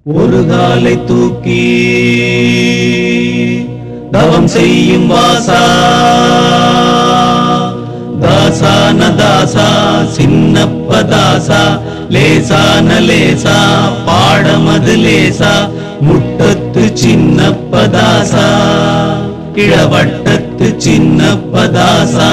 ஒரு காலை தூக்கி தவம் செய்யும் வாசா தாசான தாசா சின்னப்ப தாசா லேசான லேசா பாடமது லேசா முட்டத்து சின்னப்ப தாசா கிழவட்டத்து சின்னப்ப தாசா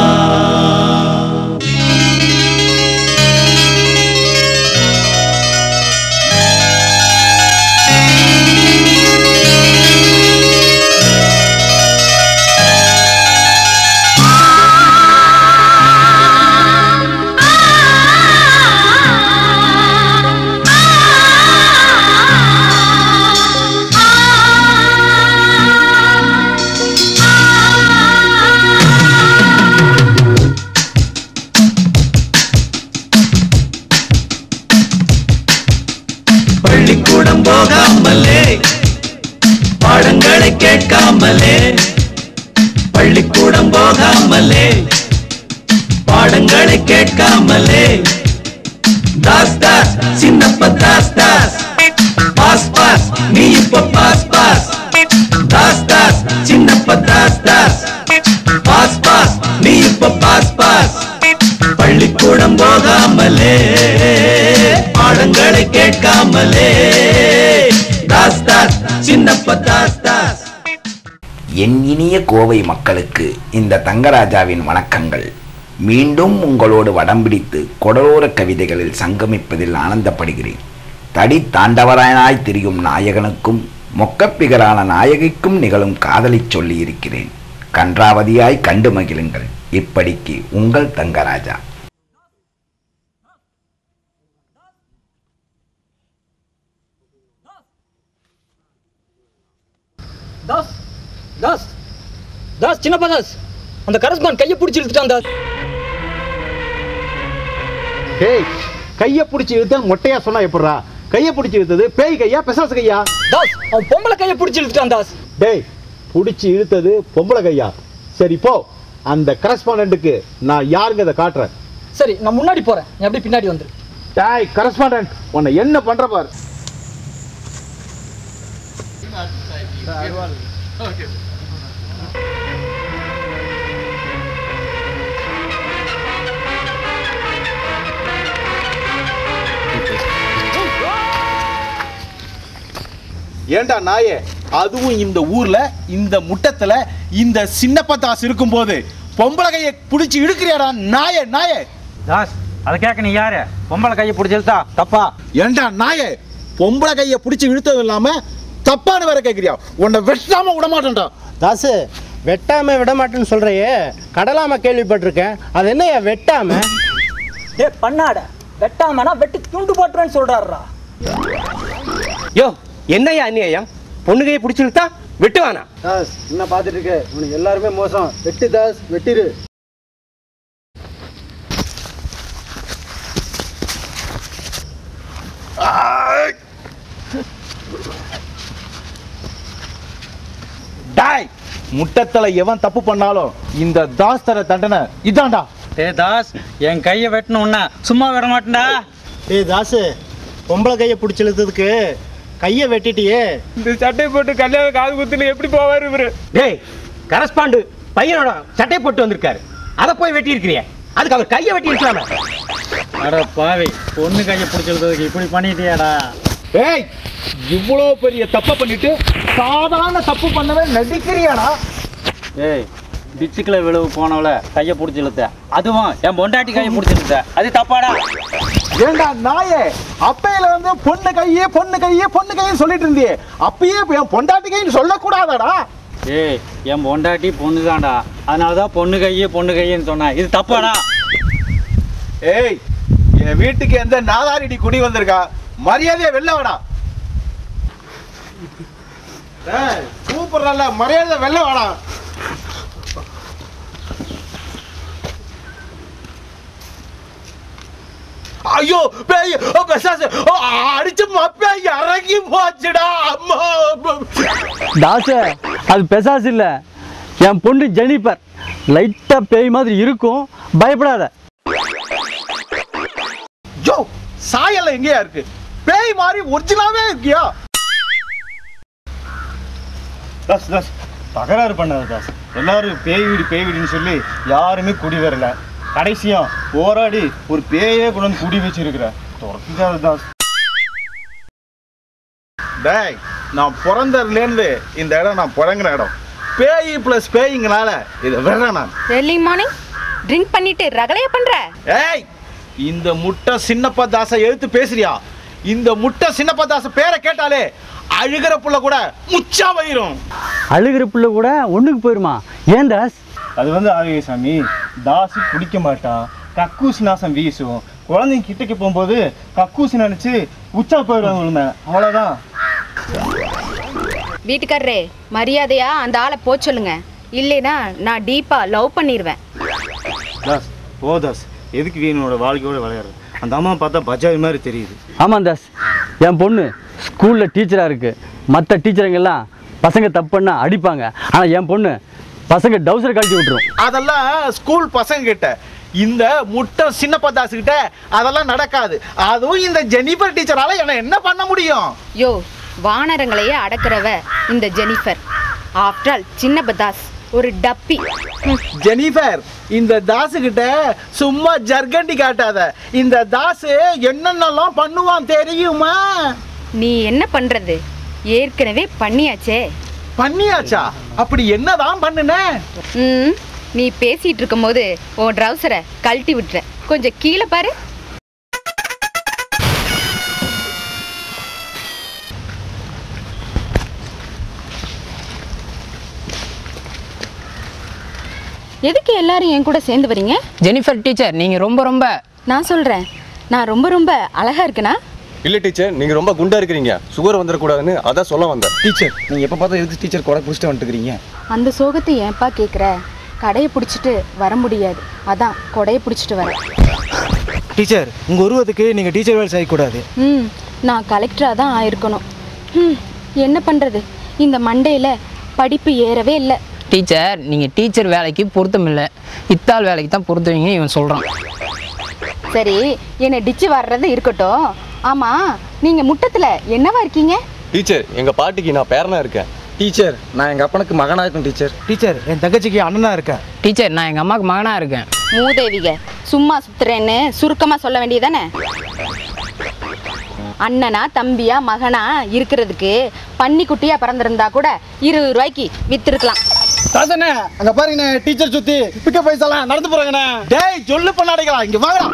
பள்ளிக்கூடம் போகாமலே பாடங்களை கேட்காமலே பள்ளிக்கூடம் போகாமலே பாடங்களை கேட்காமலே தாஸ் தாஸ் சின்னப்ப தாஸ் தாஸ் பாஸ் பாஸ் நீ இப்ப pass pass Das Das Chinnappa Das Das pass pass நீ இப்ப பாஸ் பாஸ் பள்ளிக்கூடம் போகாமலே பாடங்களை கேட்காமலே தாஸ் தாஸ் சின்னப்ப தாஸ் தாஸ் என் இனிய கோவை மக்களுக்கு இந்த தங்கராஜாவின் வணக்கங்கள் மீண்டும் உங்களோடு வடம் பிடித்து கொடலோர கவிதைகளில் சங்கமிப்பதில் ஆனந்தப்படுகிறேன் தடி தாண்டவராயனாய் திரியும் நாயகனுக்கும் மொக்கப்பிகரான நாயகிக்கும் நிகழும் காதலைச் சொல்லியிருக்கிறேன் கன்றாவதியாய் கண்டு மகிழுங்கள் இப்படிக்கு உங்கள் தங்கராஜா தாஸ் தாஸ் தாஸ் சின்னப்பா தாஸ் அந்த கரஸ்பாண்ட் கையை பிடிச்சி இழுத்துட்டான் தாஸ் டேய் கைய பிடிச்சி இழுத்தல் மொட்டையா சொன்னா எப்படிடா கைய பிடிச்சி இழுத்தது பேய் கையா பிசாசு கையா தாஸ் அவன் பொம்பளை கையை பிடிச்சி இழுத்துட்டான் தாஸ் டேய் பிடிச்சி இழுத்தது பொம்பளை கையா சரி போ அந்த கரஸ்பாண்டன்ட்டுக்கு நான் யாருங்க அதை காட்டுறேன் சரி நான் முன்னாடி போறேன் நீ அப்படியே பின்னாடி வந்துரு டேய் கரஸ்பாண்டன்ட் உன்னை என்ன பண்ற பாரு ஏண்டா நாயே அதுவும் இந்த ஊர்ல இந்த முட்டத்துல இந்த சின்னப்ப தாஸ் இருக்கும்போது பொம்பளை கையை பிடிச்சி இழுக்கிறியாடா நாயே நாயே தாஸ் அதை கேட்க நீ யாரு பொம்பளை கையை பிடிச்சிருத்தா தப்பா ஏண்டா நாயே பொம்பளை கையை பிடிச்சி இழுத்ததும் இல்லாம தப்பான வேற கேக்குறியா உன்னை வெட்டாம விட மாட்டேன்டா தாசு வெட்டாம விட மாட்டேன்னு சொல்றையே கடலாம கேள்விப்பட்டிருக்கேன் அது என்னய்யா வெட்டாம டே பண்ணாட வெட்டாமனா வெட்டி துண்டு போட்டுறேன்னு சொல்றாருடா யோ என்னய்யா அநியாயம் பொண்ணுகையை பிடிச்சிருத்தா வெட்டுவானா தாஸ் என்ன பார்த்துட்டு இருக்க உனக்கு எல்லாருமே மோசம் வெட்டு தாஸ் வெட்டிரு டாய் முட்டத்துல எவன் தப்பு பண்ணாலும் இந்த தாஸ் தர தண்டனை இதான்டா ஏ தாஸ் என் கையை வெட்டணும்னா சும்மா விட மாட்டேன்டா ஏய் தாசு பொம்பளை கையை பிடிச்சி இழுத்ததுக்கு கையை வெட்டிட்டியே இந்த சட்டை போட்டு கல்யாணம் காது குத்துன்னு எப்படி போவார் இவரு டேய் கரஸ்பாண்டு பையனோட சட்டை போட்டு வந்திருக்காரு அதை போய் வெட்டி இருக்கிறிய அதுக்கு அவர் கையை வெட்டி இருக்கலாமே அட பாவி பொண்ணு கையை பிடிச்சிருந்ததுக்கு இப்படி பண்ணிட்டியாடா ஏய் இவ்வளோ பெரிய தப்பை பண்ணிட்டு சாதாரண தப்பு பண்ணவே நடிக்கிறியாடா ஏய் டிச்சுக்கில் விழுவு போனவள கையை பிடிச்சி இழுத்த அதுவும் என் பொண்டாட்டி கையை பிடிச்சி இழுத்த அது தப்பாடா ஏண்டா நாயே அப்பையில வந்து பொண்ணு கையே பொண்ணு கையே பொண்ணு கையே சொல்லிட்டு இருந்தியே அப்பயே இப்ப என் பொண்டாட்டி கைன்னு சொல்லக்கூடாதாடா ஏய் என் பொண்டாட்டி பொண்ணு தான்டா அதனால தான் பொண்ணு கையே பொண்ணு கையேன்னு சொன்னேன் இது தப்பாடா ஏய் என் வீட்டுக்கு எந்த நாதாரிடி குடி வந்திருக்கா மரியாதையா வெளில வாடா ஏய், கூப்பிடுறல்ல மரியாதை வெளில வாடா ஐயோ பேய் ஓ, பெசாசு ஓ, அடிச்சு மப்பே இறங்கி போச்சுடா அம்மா தாச அது பெசாஸ் இல்ல என் பொண்ணு ஜெனிஃபர் லைட்டா பேய் மாதிரி இருக்கும் பயப்படாத ஜோ சாயல்ல எங்கேயா இருக்கு பேய் மாதிரி ஒரிஜினலாவே இருக்கியா தாஸ் தாஸ் தகராறு பண்ணாத தாஸ் எல்லாரும் பேய் வீடு பேய் வீடுன்னு சொல்லி யாருமே குடி வரல கடைசியா போராடி ஒரு பேயே கூட வந்து குடி வச்சிருக்கிற துரத்திக்காத தாஸ் டேய் நான் பிறந்ததுலேருந்து இந்த இடம் நான் புழங்குற இடம் பேய் ப்ளஸ் பேய்ங்கனால இதை விடுறேன் நான் எர்லி மார்னிங் ட்ரிங்க் பண்ணிட்டு ரகலைய பண்ற ஏய் இந்த முட்டை சின்னப்பா தாசை எழுத்து பேசுறியா இந்த முட்டை சின்னப்பா தாச பேரை கேட்டாலே அழுகிற புள்ள கூட முச்சா வயிறும் அழுகிற பிள்ளை கூட ஒண்ணுக்கு போயிருமா ஏன் தாஸ் அது வந்து ஆகிய சாமி தாசு குடிக்க மாட்டான் கக்கூசி நாசம் வீசும் குழந்தைங்க கிட்டக்கு போகும்போது கக்கூசி நினைச்சு உச்சா போயிடுவாங்க உண்மை அவ்வளோதான் வீட்டுக்காரரே மரியாதையா அந்த ஆளை போ சொல்லுங்க இல்லைனா நான் டீப்பா லவ் பண்ணிடுவேன் தாஸ் ஓ தாஸ் எதுக்கு வீணோட வாழ்க்கையோட விளையாடுறது அந்த அம்மா பார்த்தா பஜாஜ் மாதிரி தெரியுது ஆமாம் தாஸ் என் பொண்ணு ஸ்கூலில் டீச்சராக இருக்கு மற்ற டீச்சருங்கெல்லாம் பசங்க தப்பு பண்ணா அடிப்பாங்க ஆனால் என் பொண்ணு பசங்க டவுசர் கழட்டி விட்டுரும் அதெல்லாம் ஸ்கூல் பசங்க கிட்ட இந்த முட்டை சின்னப்பா தாசு கிட்ட அதெல்லாம் நடக்காது அதுவும் இந்த ஜெனிஃபர் டீச்சரால என்ன என்ன பண்ண முடியும் யோ வானரங்களையே அடக்குறவ இந்த ஜெனிஃபர் ஆஃப்டர் ஆல் சின்ன பதாஸ் ஒரு டப்பி ம், ஜெனிஃபர் இந்த தாசு கிட்ட சும்மா ஜர்கண்டி காட்டாத இந்த தாசு என்னென்னலாம் பண்ணுவான் தெரியுமா நீ என்ன பண்றது ஏற்கனவே பண்ணியாச்சே பண்ணியாச்சா அப்படி என்னதான் பண்ணுன ம் நீ பேசிட்டு இருக்கும்போது உன் ட்ரௌசரை கழட்டி விட்டுற கொஞ்சம் கீழே பாரு எதுக்கு எல்லாரும் என் கூட சேர்ந்து வரீங்க ஜெனிஃபர் டீச்சர் நீங்கள் ரொம்ப ரொம்ப நான் சொல்றேன் நான் ரொம்ப ரொம்ப அழகா இருக்கனா இல்லை டீச்சர் நீங்கள் ரொம்ப குண்டா இருக்கிறீங்க சுகர் வந்துடக்கூடாதுன்னு அதான் சொல்ல வந்தேன் டீச்சர் நீங்கள் எப்போ பார்த்தா எதுக்கு டீச்சர் கூட பிடிச்சிட்டு வந்துட்டுக்கிறீங்க அந்த சோகத்தை ஏன்பா கேட்குற கடையை பிடிச்சிட்டு வர முடியாது அதான் கொடையை பிடிச்சிட்டு வரேன் டீச்சர் உங்கள் உருவத்துக்கு நீங்கள் டீச்சர் வேலை செய்யக்கூடாது ம் நான் கலெக்டராக தான் ஆயிருக்கணும் ம் என்ன பண்ணுறது இந்த மண்டையில் படிப்பு ஏறவே இல்லை டீச்சர் நீங்கள் டீச்சர் வேலைக்கு பொருத்தம் இல்லை இத்தாள் வேலைக்கு தான் பொருத்துவீங்க இவன் சொல்கிறான் சரி என்னை டிச்சு வர்றது இருக்கட்டும் ஆமாம் நீங்கள் முட்டத்தில் என்னவா இருக்கீங்க டீச்சர் எங்கள் பாட்டிக்கு நான் பேரனா இருக்கேன் டீச்சர் நான் எங்கள் அப்பனுக்கு மகனாக இருக்கேன் டீச்சர் டீச்சர் என் தங்கச்சிக்கு அண்ணனாக இருக்கேன் டீச்சர் நான் எங்கள் அம்மாவுக்கு மகனாக இருக்கேன் மூதேவிக சும்மா சுத்துறேன்னு சுருக்கமாக சொல்ல வேண்டியதானே அண்ணனா தம்பியா மகனா இருக்கிறதுக்கு பன்னிக்குட்டியா பிறந்திருந்தா கூட இருபது ரூபாய்க்கு வித்திருக்கலாம் தாசண்ணே அங்கே பாருங்கண்ணே டீச்சர் சுற்றி பிக்கப் பைசாலாம் நடந்து போகிறாங்கண்ணே டேய் சொல்லு பண்ணாடைகளா இங்க வாங்கடா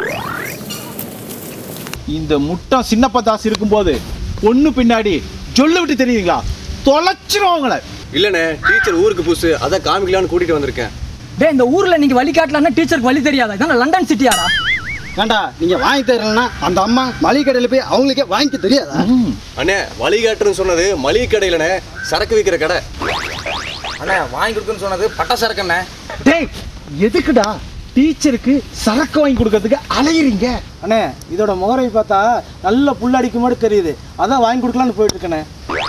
இந்த முட்டை சின்னப்பா தாஸ் இருக்கும்போது பொண்ணு பின்னாடி சொல்லு விட்டு தெரியுங்களா தொலைச்சிரும் அவங்கள இல்லைண்ணே டீச்சர் ஊருக்கு புதுசு அதான் காமிக்கலான்னு கூட்டிகிட்டு வந்திருக்கேன் டேய் இந்த ஊர்ல நீங்க வழி காட்டலன்னா டீச்சருக்கு வழி தெரியாதா இதான் லண்டன் சிட்டியாரா ஏண்டா நீங்கள் வாங்கி தரலன்னா அந்த அம்மா மளிகை கடையில் போய் அவங்களுக்கே வாங்கிக்க தெரியாதா அண்ணே வழிகாட்டுன்னு சொன்னது மளிகை கடையிலண்ணே சரக்கு விற்கிற கடை அண்ணா வாங்கி கொடுக்குன்னு சொன்னது பட்ட சரக்குண்ணே டேய் எதுக்குடா டீச்சருக்கு சரக்கு வாங்கி கொடுக்கறதுக்கு அலையிறீங்க அண்ணே இதோட முகரை பார்த்தா நல்ல புல்லடிக்கு மாதிரி தெரியுது அதான் வாங்கி கொடுக்கலான்னு போயிட்டு இருக்கேண்ணே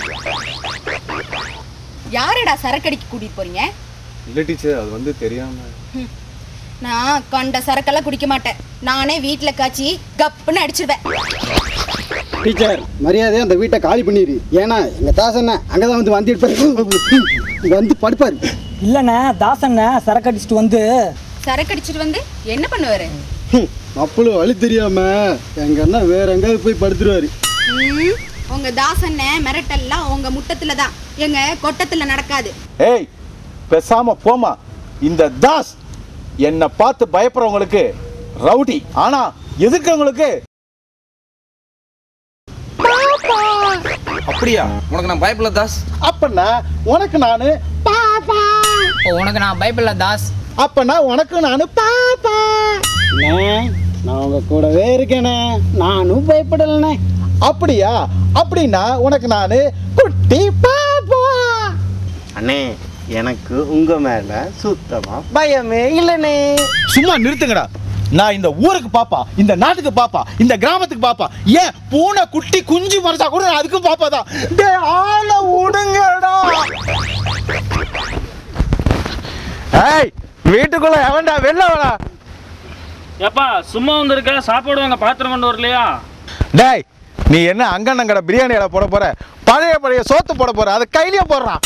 யாரடா சரக்கடிக்கு கூட்டிட்டு போறீங்க இல்லை டீச்சர் அது வந்து தெரியாமல் நான் கண்ட சரக்கெல்லாம் குடிக்க மாட்டேன் நானே வீட்டில் காய்ச்சி கப்புன்னு அடிச்சிருவேன் டீச்சர் மரியாதையாக அந்த வீட்டை காலி பண்ணிடு ஏன்னா எங்கள் தாசண்ணே அங்கே தான் வந்து வந்துட்டு வந்து படுப்பாரு இல்லண்ணே தாசண்ணே சரக்கு அடிச்சுட்டு வந்து சரக்கு அடிச்சிட்டு வந்து என்ன பண்ணுவாரு அப்பளும் வழி தெரியாம எங்க அண்ணன் வேற எங்கேயாவது போய் படுத்துருவாரு ம், உங்க தாசண்ண மிரட்டல்லாம் உங்க முட்டத்துல தான் எங்க கொட்டத்துல நடக்காது ஏய் பேசாம போமா இந்த தாஸ் என்னை பார்த்து பயப்படுறவங்களுக்கு ரவுடி ஆனா எதிர்க்கிறவங்களுக்கு அப்படியா உனக்கு நான் பயப்படல தாஸ் அப்பன்னா உனக்கு நானு பாப்பா உனக்கு நான் பைபிள்ல தாஸ் அப்பன்னா உனக்கு நானு பாப்பா நான் உங்க கூடவே இருக்கேனே நானும் பயப்படலண்ணே அப்படியா அப்படின்னா உனக்கு நானு குட்டி பாப்பா அண்ணே எனக்கு உங்க மேல சுத்தமா பயமே இல்லைண்ணே சும்மா நிறுத்துங்கடா நான் இந்த ஊருக்கு பாப்பா இந்த நாட்டுக்கு பாப்பா இந்த கிராமத்துக்கு பாப்பா ஏன் பூனை குட்டி குஞ்சு மறைச்சா கூட நான் அதுக்கும் பாப்பா தான் டேய் ஆள விடுங்கடா ஏய் வீட்டுக்குள்ள எவன்டா வெளில வாடா ஏப்பா சும்மா வந்திருக்க சாப்பாடு வாங்க பாத்திரம் கொண்டு வரலையா டேய் நீ என்ன அங்கண்ணங்கடை பிரியாணி இலை போட போற பழைய பழைய சோத்து போட போற அதை கையிலேயே போடுறான்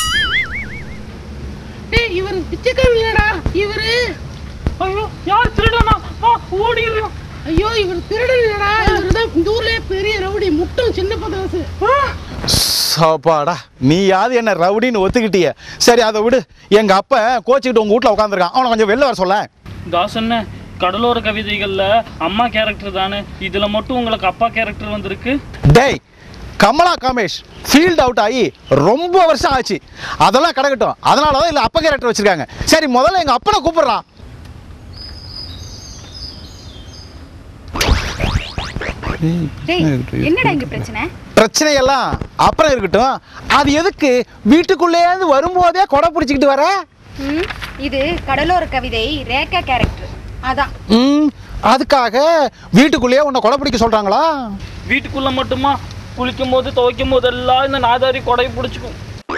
டேய் இவர் பிச்சைக்காரடா இவரு ஐயோ யார் திருடனா ஓடிடுறோம் ஐயோ இவர் திருடன் இல்லடா இவர் தான் இந்த ஊர்லயே பெரிய ரவுடி முட்டும் சின்ன பதாசு சாப்பாடா நீயாவது என்ன ரவுடின்னு ஒத்துக்கிட்டிய சரி அதை விடு எங்க அப்பா கோச்சிக்கிட்டு உங்க வீட்ல உட்காந்துருக்கான் அவனை கொஞ்சம் வெளில வர சொல்ல தாசண்ண கடலோர கவிதைகள்ல அம்மா கேரக்டர் தானே இதுல மட்டும் உங்களுக்கு அப்பா கேரக்டர் வந்திருக்கு டேய் கமலா காமேஷ் ஃபீல்ட் அவுட் ஆகி ரொம்ப வருஷம் ஆச்சு அதெல்லாம் கிடக்கட்டும் அதனால தான் இல்லை அப்பா கேரக்டர் வச்சிருக்காங்க சரி முதல்ல எங்க அப்பனை கூப்பிடுறான் டேய் என்னடா இங்க பிரச்சனை பிரச்சனையெல்லாம் அப்புறம் இருக்கட்டும் அது எதுக்கு வீட்டுக்குள்ளேருந்து வரும்போதே கொடை பிடிச்சிக்கிட்டு வர ம், இது கடலோர கவிதை ரேகா கேரக்டர் அதான் ம் அதுக்காக வீட்டுக்குள்ளேயே உன்னை கொடை பிடிக்க சொல்றாங்களா வீட்டுக்குள்ள மட்டுமா குளிக்கும் போது துவைக்கும் போதெல்லாம் இந்த நாதாரி கொடையை பிடிச்சிக்கும்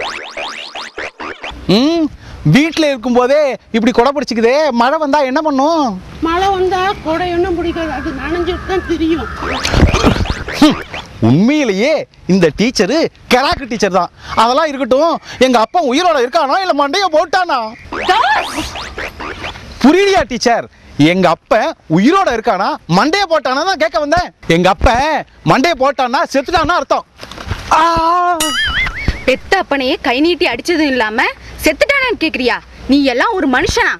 ம் வீட்டில் இருக்கும்போதே இப்படி கொடை பிடிச்சிக்குதே மழை வந்தா என்ன பண்ணும் மழை வந்தா கொடை ஒன்றும் பிடிக்காது அது நனைஞ்சிட்டு தான் தெரியும் உண்மையிலேயே இந்த டீச்சரு கராக்கு டீச்சர் தான் அதெல்லாம் இருக்கட்டும் எங்க அப்பா உயிரோட இருக்கானா இல்ல மண்டைய போட்டானா புரியலையா டீச்சர் எங்க அப்ப உயிரோட இருக்கானா மண்டைய போட்டானா தான் கேட்க வந்தேன் எங்க அப்ப மண்டைய போட்டானா செத்துட்டானா அர்த்தம் ஆ! பெத்த அப்பனையே கை நீட்டி அடிச்சதும் இல்லாம செத்துட்டானான்னு கேக்குறியா நீ எல்லாம் ஒரு மனுஷனா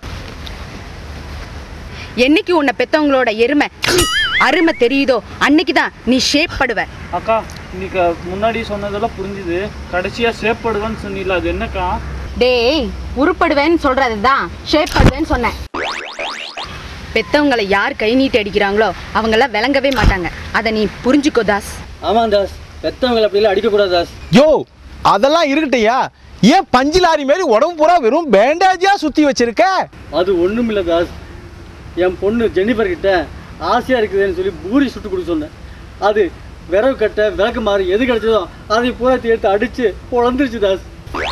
என்னைக்கு உன்னை பெத்தவங்களோட எருமை சி, அருமை தெரியுதோ அன்னைக்கு தான் நீ ஷேப் படுவ அக்கா இன்னைக்கு முன்னாடி சொன்னதெல்லாம் புரிஞ்சுது கடைசியா சேப்படுவேன்னு சொன்னீல அது என்னக்கா டேய் உருப்படுவேன்னு சொல்றதுதான் ஷேப் படுவேன்னு சொன்னேன் பெத்தவங்களை யார் கை நீட்டி அடிக்கிறாங்களோ அவங்கெல்லாம் விளங்கவே மாட்டாங்க அதை நீ புரிஞ்சுக்கோ தாஸ் ஆமாம் தாஸ் பெத்தவங்களை அப்படிலாம் அடிக்கக்கூடாது தாஸ் யோ அதெல்லாம் இருக்கட்டையா ஏன் பஞ்சு லாரி மாதிரி உடம்பு பூரா வெறும் பேண்டேஜா சுத்தி வச்சிருக்க அது ஒன்றும் இல்லை தாஸ் என் பொண்ணு ஜெனிஃபர் கிட்ட ஆசையாக இருக்குதுன்னு சொல்லி பூரி சுட்டு கொடுக்க சொன்னேன் அது விறகு கட்டை விளக்கு மாறி எது கிடைச்சதோ அதை பூரா எடுத்து அடிச்சு பொழந்துருச்சு தாஸ்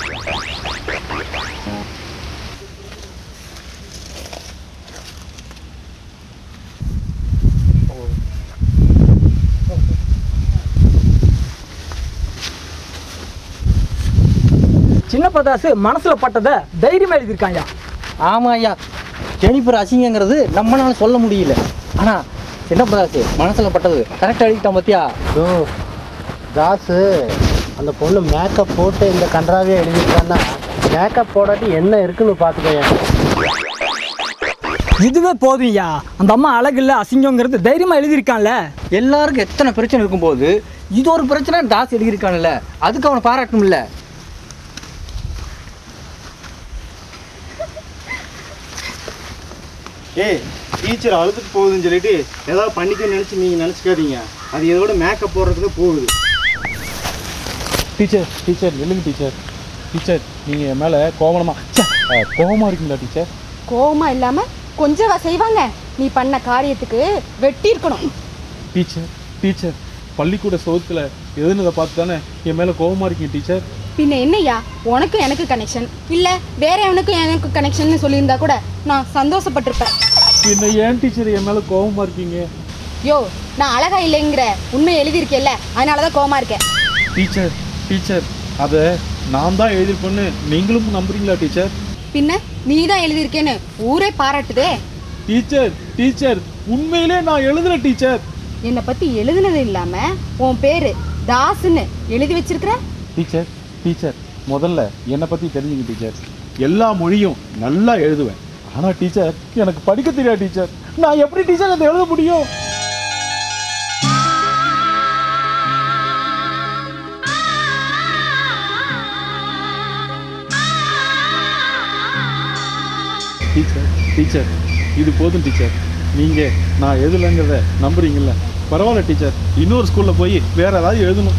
சின்ன பதாசு மனசுல பட்டதை தைரியமா எழுதியிருக்காங்க ஆமாம் ஐயா ஜெனிஃபர் அசிங்கங்கிறது நம்மளால சொல்ல முடியல ஆனால் சின்ன பதாசு மனசில் பட்டது கரெக்டாக எழுதிட்டான் பார்த்தியா ஓ தாசு அந்த பொண்ணு மேக்கப் போட்டு இந்த கன்றாவே எழுதிட்டான்னா மேக்கப் போடாட்டி என்ன இருக்குன்னு பார்த்துக்கோங்க இதுவே போதும்யா அந்த அம்மா அழகு இல்ல அசிங்கங்கிறது தைரியமா எழுதியிருக்கான்ல எல்லாருக்கும் எத்தனை பிரச்சனை இருக்கும்போது இது ஒரு பிரச்சனை தாஸ் எழுதியிருக்கான்ல அதுக்கு அவனை பாராட்டணும்ல ஏய் டீச்சர் அழுதுட்டு போகுதுன்னு சொல்லிட்டு ஏதாவது பண்ணிக்க நினச்சி நீங்கள் நினச்சிக்காதீங்க அது இதோட மேக்கப் போடுறதுக்கு போகுது டீச்சர் டீச்சர் இல்லைங்க டீச்சர் டீச்சர் நீங்கள் என் மேலே கோவணமா ச்சே, அஹ், கோவமா இருக்கீங்களா டீச்சர் கோவமா இல்லாம கொஞ்சவா செய்வாங்க நீ பண்ண காரியத்துக்கு வெட்டி இருக்கணும் டீச்சர் டீச்சர் பள்ளிக்கூட சோத்துல எழுதுனதை பார்த்து தானே என் மேலே கோவமா இருக்கீங்க டீச்சர் பின்ன என்னய்யா உனக்கும் எனக்கு கனெக்ஷன் இல்ல வேற எவனுக்கும் எனக்கு கனெக்ஷன் சொல்லியிருந்தா கூட நான் சந்தோஷப்பட்டிருப்பேன் என்ன ஏன் டீச்சர் என் மேலே கோவமா இருக்கீங்க யோ நான் அழகா இல்லைங்கிற உண்மை எழுதியிருக்கேல்ல அதனாலதான் கோவமா இருக்கேன் டீச்சர் டீச்சர் அதை நான் தான் எழுதியிருப்பேன்னு நீங்களும் நம்புறீங்களா டீச்சர் பின்ன நீ தான் எழுதியிருக்கேன்னு ஊரே பாராட்டுதே டீச்சர் டீச்சர் உண்மையிலே நான் எழுதுற டீச்சர் என்னை பத்தி எழுதுனது இல்லாம உன் பேரு தாஸ்ன்னு எழுதி வச்சிருக்கிற டீச்சர் டீச்சர் முதல்ல என்னை பற்றி தெரிஞ்சுங்க டீச்சர் எல்லா மொழியும் நல்லா எழுதுவேன் ஆனால் டீச்சர் எனக்கு படிக்க தெரியாது டீச்சர் நான் எப்படி டீச்சர் அதை எழுத முடியும் டீச்சர் டீச்சர் இது போதும் டீச்சர் நீங்கள் நான் எழுதலைங்கிறத நம்புறீங்கல்ல பரவாயில்ல டீச்சர் இன்னொரு ஸ்கூலில் போய் வேற ஏதாவது எழுதணும்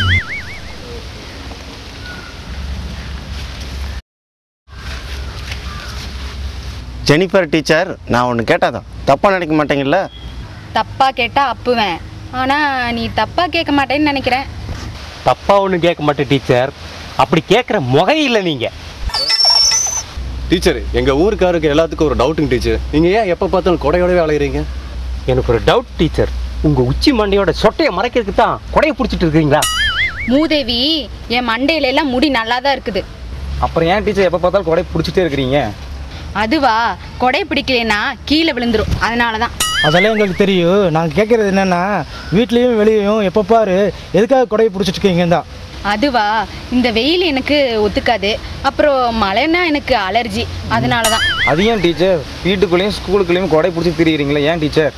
ஜெனிஃபர் டீச்சர் நான் ஒன்று கேட்டாதான் தப்பாக நினைக்க மாட்டேங்கல்ல தப்பா கேட்டா அப்புவேன் ஆனா நீ தப்பா கேட்க மாட்டேன்னு நினைக்கிறேன் தப்பா ஒன்றும் கேட்க மாட்டேன் டீச்சர் அப்படி கேட்குற முகம் இல்லை நீங்கள் டீச்சர் எங்கள் ஊருக்காருக்கு எல்லாத்துக்கும் ஒரு டவுட்டுங்க டீச்சர் நீங்கள் ஏன் எப்போ பார்த்தாலும் கொடையோடவே அலைகிறீங்க எனக்கு ஒரு டவுட் டீச்சர் உங்க உச்சி மண்டையோட சொட்டையை மறைக்கிறதுக்கு தான் கொடையை பிடிச்சிட்டு இருக்கீங்களா மூதேவி என் மண்டையில எல்லாம் முடி நல்லா தான் இருக்குது அப்புறம் ஏன் டீச்சர் எப்போ பார்த்தாலும் கொடை பிடிச்சிட்டே இருக்கிறீங்க அதுவா கொடை பிடிக்கலைன்னா கீழே விழுந்துரும் அதனால தான் அதெல்லாம் எங்களுக்கு தெரியும் நாங்கள் கேட்குறது என்னென்னா வீட்லேயும் வெளியேயும் எப்போ பாரு எதுக்காக கொடையை பிடிச்சிட்டு இருக்கீங்க தான் அதுவா இந்த வெயில் எனக்கு ஒத்துக்காது அப்புறம் மழைன்னா எனக்கு அலர்ஜி அதனால தான் அது ஏன் டீச்சர் வீட்டுக்குள்ளேயும் ஸ்கூலுக்குள்ளேயும் கொடை பிடிச்சி திரியிறீங்களே ஏன் டீச்சர்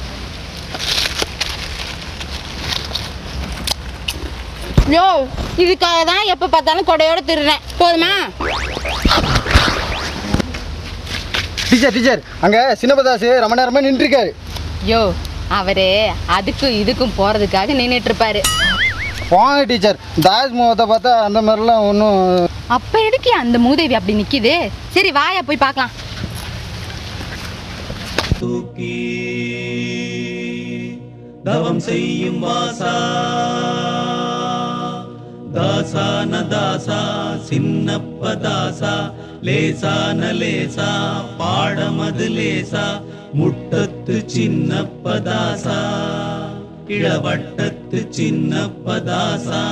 யோ இதுக்காக தான் எப்போ பார்த்தாலும் கொடையோட திருறேன் போதுமா டீச்சர் டீச்சர் அங்க சின்னபதாசு ரொம்ப நேரமா நின்று இருக்காரு யோ அவரு அதுக்கும் இதுக்கும் போறதுக்காக நின்றுட்டு இருப்பாரு போங்க டீச்சர் தாஸ் முகத்தை பார்த்தா அந்த மாதிரிலாம் ஒன்றும் அப்ப எதுக்கு அந்த மூதேவி அப்படி நிக்குது சரி வாயா போய் பார்க்கலாம் தவம் செய்யும் வாசா தாசான தாசா சின்னப்ப தாசா லேசான லேசா பாடமது லேசா முட்டத்து சின்னப்ப தாசா இளவட்டத்து சின்னப்ப தாசா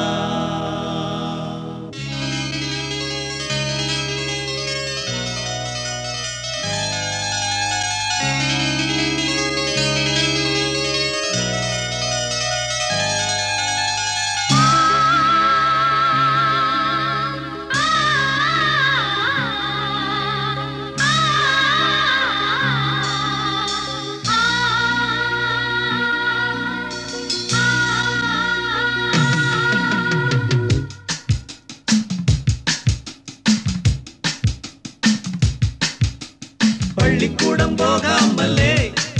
பள்ளிக்கூடம் போகாமலே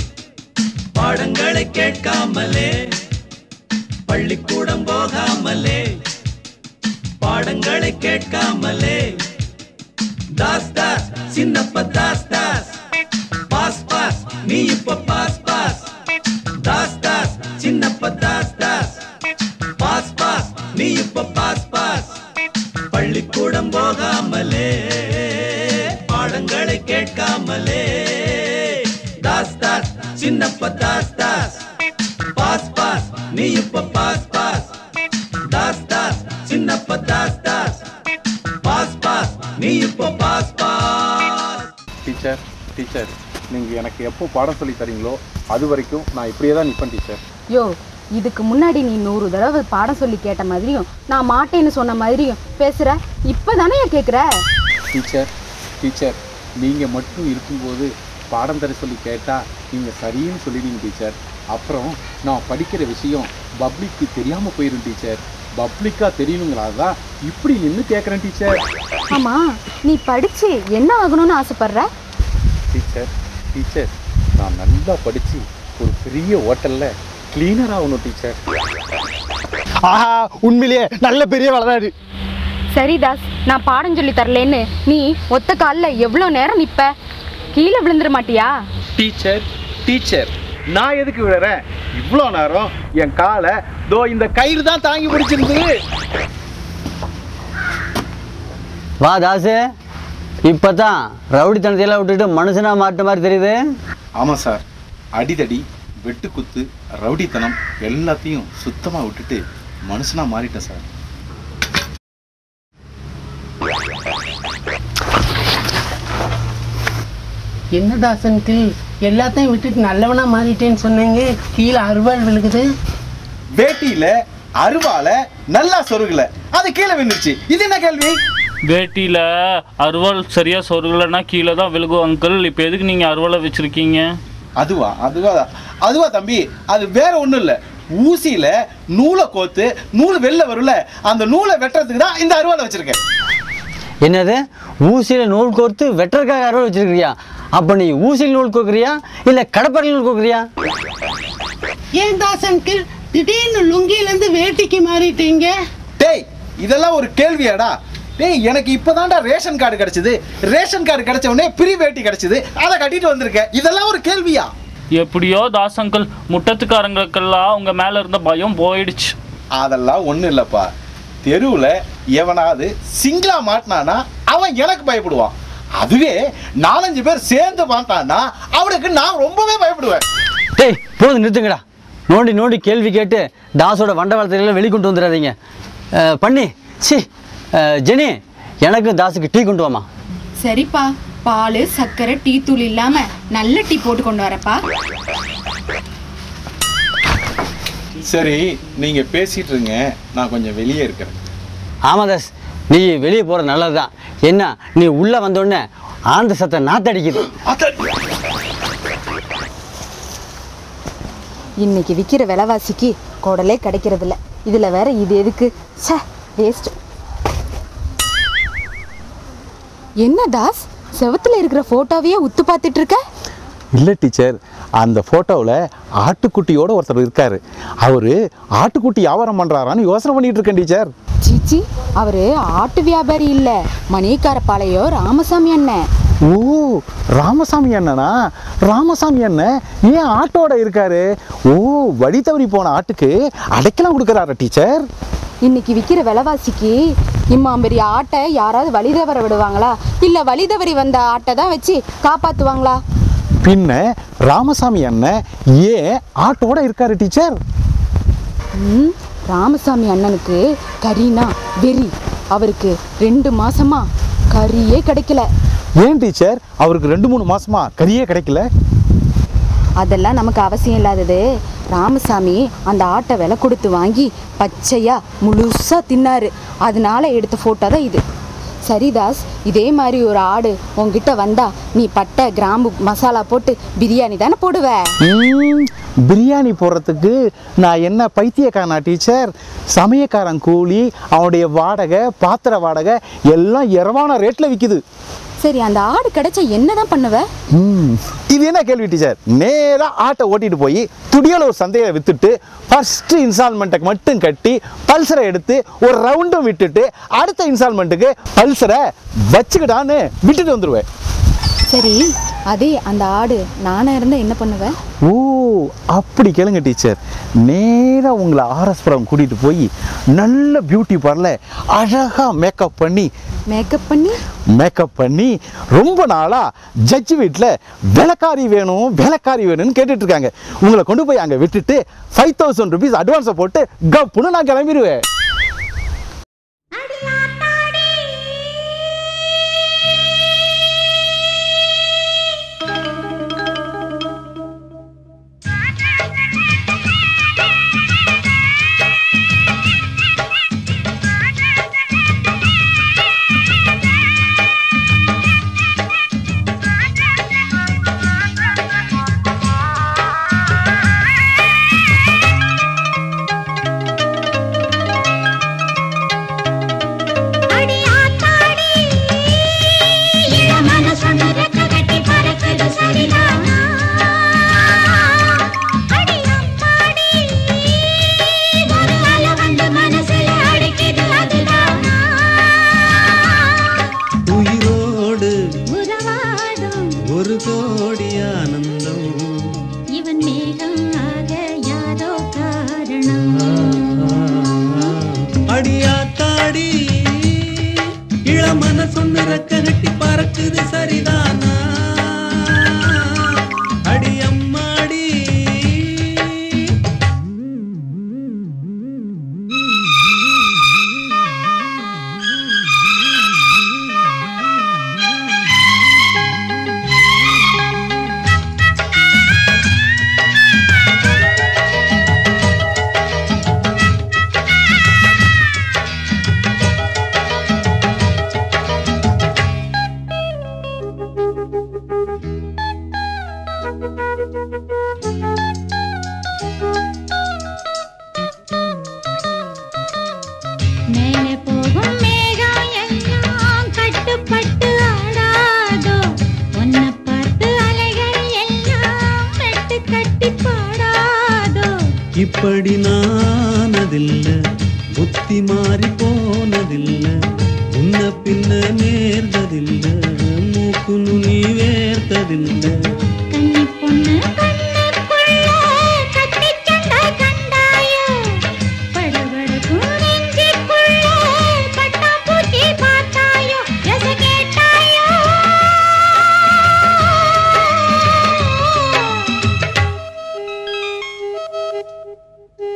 பாடங்களை கேட்காமலே பள்ளிக்கூடம் போகாமலே பாடங்களை கேட்காமலே தாஸ் தாஸ் சின்னப்ப தாஸ் தாஸ் பாஸ் பாஸ் நீ இப்ப pass pass Das Das Chinnappa Das Das pass pass நீ இப்ப பாஸ் பாஸ் பள்ளிக்கூடம் போகாமலே பாடங்களை கேட்காமலே தாஸ் தாஸ் சின்னப்ப தாஸ் தாஸ் பாஸ் பாஸ் நீ இப்ப pass pass Das Das Chinnappa Das Das pass pass நீ இப்ப பாஸ் பாஸ் டீச்சர் டீச்சர் நீங்கள் எனக்கு எப்போ பாடம் சொல்லி தரீங்களோ அது வரைக்கும் நான் இப்படியே தான் நிற்பேன் டீச்சர் யோ இதுக்கு முன்னாடி நீ நூறு தடவை பாடம் சொல்லி கேட்ட மாதிரியும் நான் மாட்டேன்னு சொன்ன மாதிரியும் பேசுற இப்பதானே கேக்குற டீச்சர் டீச்சர் நீங்கள் மட்டும் இருக்கும்போது பாடம் தர சொல்லி கேட்டால் நீங்கள் சரின்னு சொல்லிடுவீங்க டீச்சர் அப்புறம் நான் படிக்கிற விஷயம் பப்ளிக்கு தெரியாமல் போயிடும் டீச்சர் பப்ளிக்காக தெரியணுங்களா தான் இப்படி நின்று கேட்குறேன் டீச்சர் ஆமா நீ படிச்சு என்ன ஆகணும்னு ஆசைப்படுற டீச்சர் டீச்சர் நான் நல்லா படித்து ஒரு பெரிய ஹோட்டலில் கிளீனர் ஆகணும் டீச்சர் ஆஹா உண்மையிலேயே நல்ல பெரிய வளராது சரி தாஸ் நான் பாடம் சொல்லி தரலேன்னு நீ ஒத்த காலில் எவ்வளோ நேரம் நிப்ப கீழே விழுந்துட மாட்டியா டீச்சர் டீச்சர் நான் எதுக்கு விழுறேன் இவ்வளோ நேரம் என் காலை தோ இந்த கயிறு தான் தாங்கி பிடிச்சிருந்தது வா தாசு இப்பதான் ரவுடித்தனத்தையெல்லாம் விட்டுட்டு மனுஷனா மாட்ட மாதிரி தெரியுது ஆமாம் சார் அடிதடி வெட்டுக்குத்து ரவுடித்தனம் எல்லாத்தையும் சுத்தமாக விட்டுட்டு மனுஷனாக மாறிட்டேன் சார் என்ன தாசன்கிள் எல்லாத்தையும் விட்டுட்டு நல்லவனா மாறிட்டேன்னு சொன்னீங்க கீழே அறுவாள் விழுகுது வேட்டியில அருவால நல்லா சொருகல அது கீழே விழுந்துருச்சு இது என்ன கேள்வி வேட்டியில அருவாள் சரியா சொருகலைன்னா கீழே தான் விழுகும் அங்கிள் இப்போ எதுக்கு நீங்க அருவாளை வச்சிருக்கீங்க அதுவா அதுவா அதுவா தம்பி அது வேற ஒண்ணும் இல்ல ஊசியில நூலை கோத்து நூல் வெளில வரும்ல அந்த நூலை வெட்டுறதுக்கு தான் இந்த அருவாலை வச்சிருக்கேன் என்னது ஊசியில நூல் கோர்த்து வெட்டறக்காக அறுவடை வச்சிருக்கிறியா அப்ப நீ ஊசியில் நூல் கோக்குறியா இல்ல கடப்பரையில் நூல் கோக்குறியா ஏன் தாசன்கிள் திடீர்னு லுங்கியிலேருந்து வேட்டிக்கு மாறிட்டீங்க டேய் இதெல்லாம் ஒரு கேள்வியாடா டேய் எனக்கு இப்போதான்டா ரேஷன் கார்டு கிடைச்சது ரேஷன் கார்டு கிடைச்ச உடனே பிரி வேட்டி கிடைச்சது அதை கட்டிட்டு வந்திருக்கேன் இதெல்லாம் ஒரு கேள்வியா எப்படியோ தாஸ் அங்கிள் முட்டத்துக்காரங்களுக்கெல்லாம் உங்க மேல இருந்த பயம் போயிடுச்சு அதெல்லாம் ஒன்றும் இல்லைப்பா தெருவில் எவனாவது சிங்கிளா மாட்டினானா அவன் எனக்கு பயப்படுவான் அதுவே நாலஞ்சு பேர் சேர்ந்து மாட்டானா அவனுக்கு நான் ரொம்பவே பயப்படுவேன் டேய் போதும் நிறுத்துங்கடா நோண்டி நோண்டி கேள்வி கேட்டு தாஸோட வண்டவாளத்தில வெளிக்கொண்டு வந்துடாதீங்க அஹ், பண்ணி சி ஜெனி எனக்கு தாஸுக்கு டீ கொண்டு வாமா சரிப்பா பால் சர்க்கரை டீ தூள் இல்லாம நல்ல டீ போட்டு கொண்டு வரப்பா சரி நீங்க பேசிட்டு இருங்க நான் கொஞ்சம் வெளியே இருக்கிறேன் ஆமாம் தாஸ் நீ வெளியே போகிறது நல்லது தான் என்ன நீ உள்ளே வந்தோடனே ஆந்த சத்தம் நாத்தடிக்குது இன்னைக்கு விற்கிற விலைவாசிக்கு குடலே கிடைக்கிறது இல்ல இதுல வேற இது எதுக்கு ச்சே வேஸ்ட் என்ன தாஸ் செவத்துல இருக்கிற போட்டோவையே உத்து பார்த்துட்டு இருக்க இல்லை டீச்சர் அந்த ஃபோட்டோவில் ஆட்டுக்குட்டியோட ஒருத்தர் இருக்காரு அவரு ஆட்டுக்குட்டி வியாபாரம் பண்ணுறாரான்னு யோசனை பண்ணிட்டு இருக்கேன் டீச்சர் சீச்சி அவரு ஆட்டு வியாபாரி இல்ல மணிக்காரப்பாளையோ ராமசாமி அண்ணன் ஓ ராமசாமி அண்ணனா ராமசாமி அண்ணன் ஏன் ஆட்டோட இருக்காரு ஓ வழி தவறி போன ஆட்டுக்கு அடைக்கலம் கொடுக்குறாரா டீச்சர் இன்னைக்கு விற்கிற விலைவாசிக்கு இம்மாம் பெரிய ஆட்டை யாராவது வழி தவற விடுவாங்களா இல்ல வழி தவறி வந்த ஆட்டை தான் வச்சு காப்பாத்துவாங்களா பின்ன ராமசாமி அண்ணன் ஏன் ஆட்டோட இருக்காரு டீச்சர் ம், ராமசாமி அண்ணனுக்கு கறினா வெறி அவருக்கு ரெண்டு மாசமா கறியே கிடைக்கல ஏன் டீச்சர் அவருக்கு ரெண்டு மூணு மாசமா கறியே கிடைக்கல அதெல்லாம் நமக்கு அவசியம் இல்லாதது ராமசாமி அந்த ஆட்டை விலை கொடுத்து வாங்கி பச்சையா முழுசா தின்னாரு அதனால எடுத்த போட்டோ தான் இது சரிதாஸ் இதே மாதிரி ஒரு ஆடு உன்கிட்ட வந்தா நீ பட்டை கிராம்பு மசாலா போட்டு பிரியாணி தானே போடுவ ம், பிரியாணி போடுறதுக்கு நான் என்ன பைத்தியக்காரனா டீச்சர் சமயக்காரன் கூலி அவனுடைய வாடகை பாத்திர வாடகை எல்லாம் இரவான ரேட்டில் விற்கிது சரி அந்த ஆடு கிடைச்சா என்னதான் பண்ணுவ ம், இது என்ன கேள்வி டீச்சர் நேராக ஆட்டை ஓட்டிட்டு போய் துடியலூர் சந்தையை வித்துட்டு ஃபர்ஸ்ட் இன்ஸ்டால்மெண்ட்டுக்கு மட்டும் கட்டி பல்சரை எடுத்து ஒரு ரவுண்டும் விட்டுட்டு அடுத்த இன்ஸ்டால்மெண்ட்டுக்கு பல்சரை வச்சுக்கிட்டான்னு விட்டுட்டு வந்துடுவேன் சரி அதே அந்த ஆடு நானா இருந்தா என்ன பண்ணுவ ஓ அப்படி கேளுங்க டீச்சர் நேராக உங்களை ஆர்எஸ்புரம் கூட்டிகிட்டு போய் நல்ல பியூட்டி பார்லர் அழகாக மேக்கப் பண்ணி மேக்கப் பண்ணி மேக்கப் பண்ணி ரொம்ப நாளாக ஜட்ஜி வீட்டில் விளக்காரி வேணும் விளக்காரி வேணும்னு கேட்டுட்டு இருக்காங்க உங்களை கொண்டு போய் அங்கே விட்டுட்டு ஃபைவ் தௌசண்ட் ருபீஸ் அட்வான்ஸை போட்டு கப்புன்னு நான் கிளம்பிடுவேன் உயிரோடு ஒரு கோடி ஆனந்தம் இவன் மேகம் ஆக யாரோ காரணம் அடியாத்தாடி இளமன சொன்ன ரெக்க கட்டி பறக்குது சரிதானா அடி அம்மாடி மேலே போகும் மேகம் எல்லாம் கட்டுப்பட்டு ஆடாதோ உன்னை பார்த்து அலைகள் எல்லாம் மெட்டு கட்டி பாடாதோ இப்படி நானதில்ல புத்தி மாறி போனதில்ல முன்ன பின்ன நேர்ந்ததில்ல மூக்கு நுனி வேர்த்ததில்ல கன்னி பொண்ணு கண்ணுக்குள்ள கத்திச் சண்டை கண்டாயோ படபடக்கும் நெஞ்சுக்குள்ள பட்டாம்பூச்சி பார்த்தாயோ எச கேட்டாயோ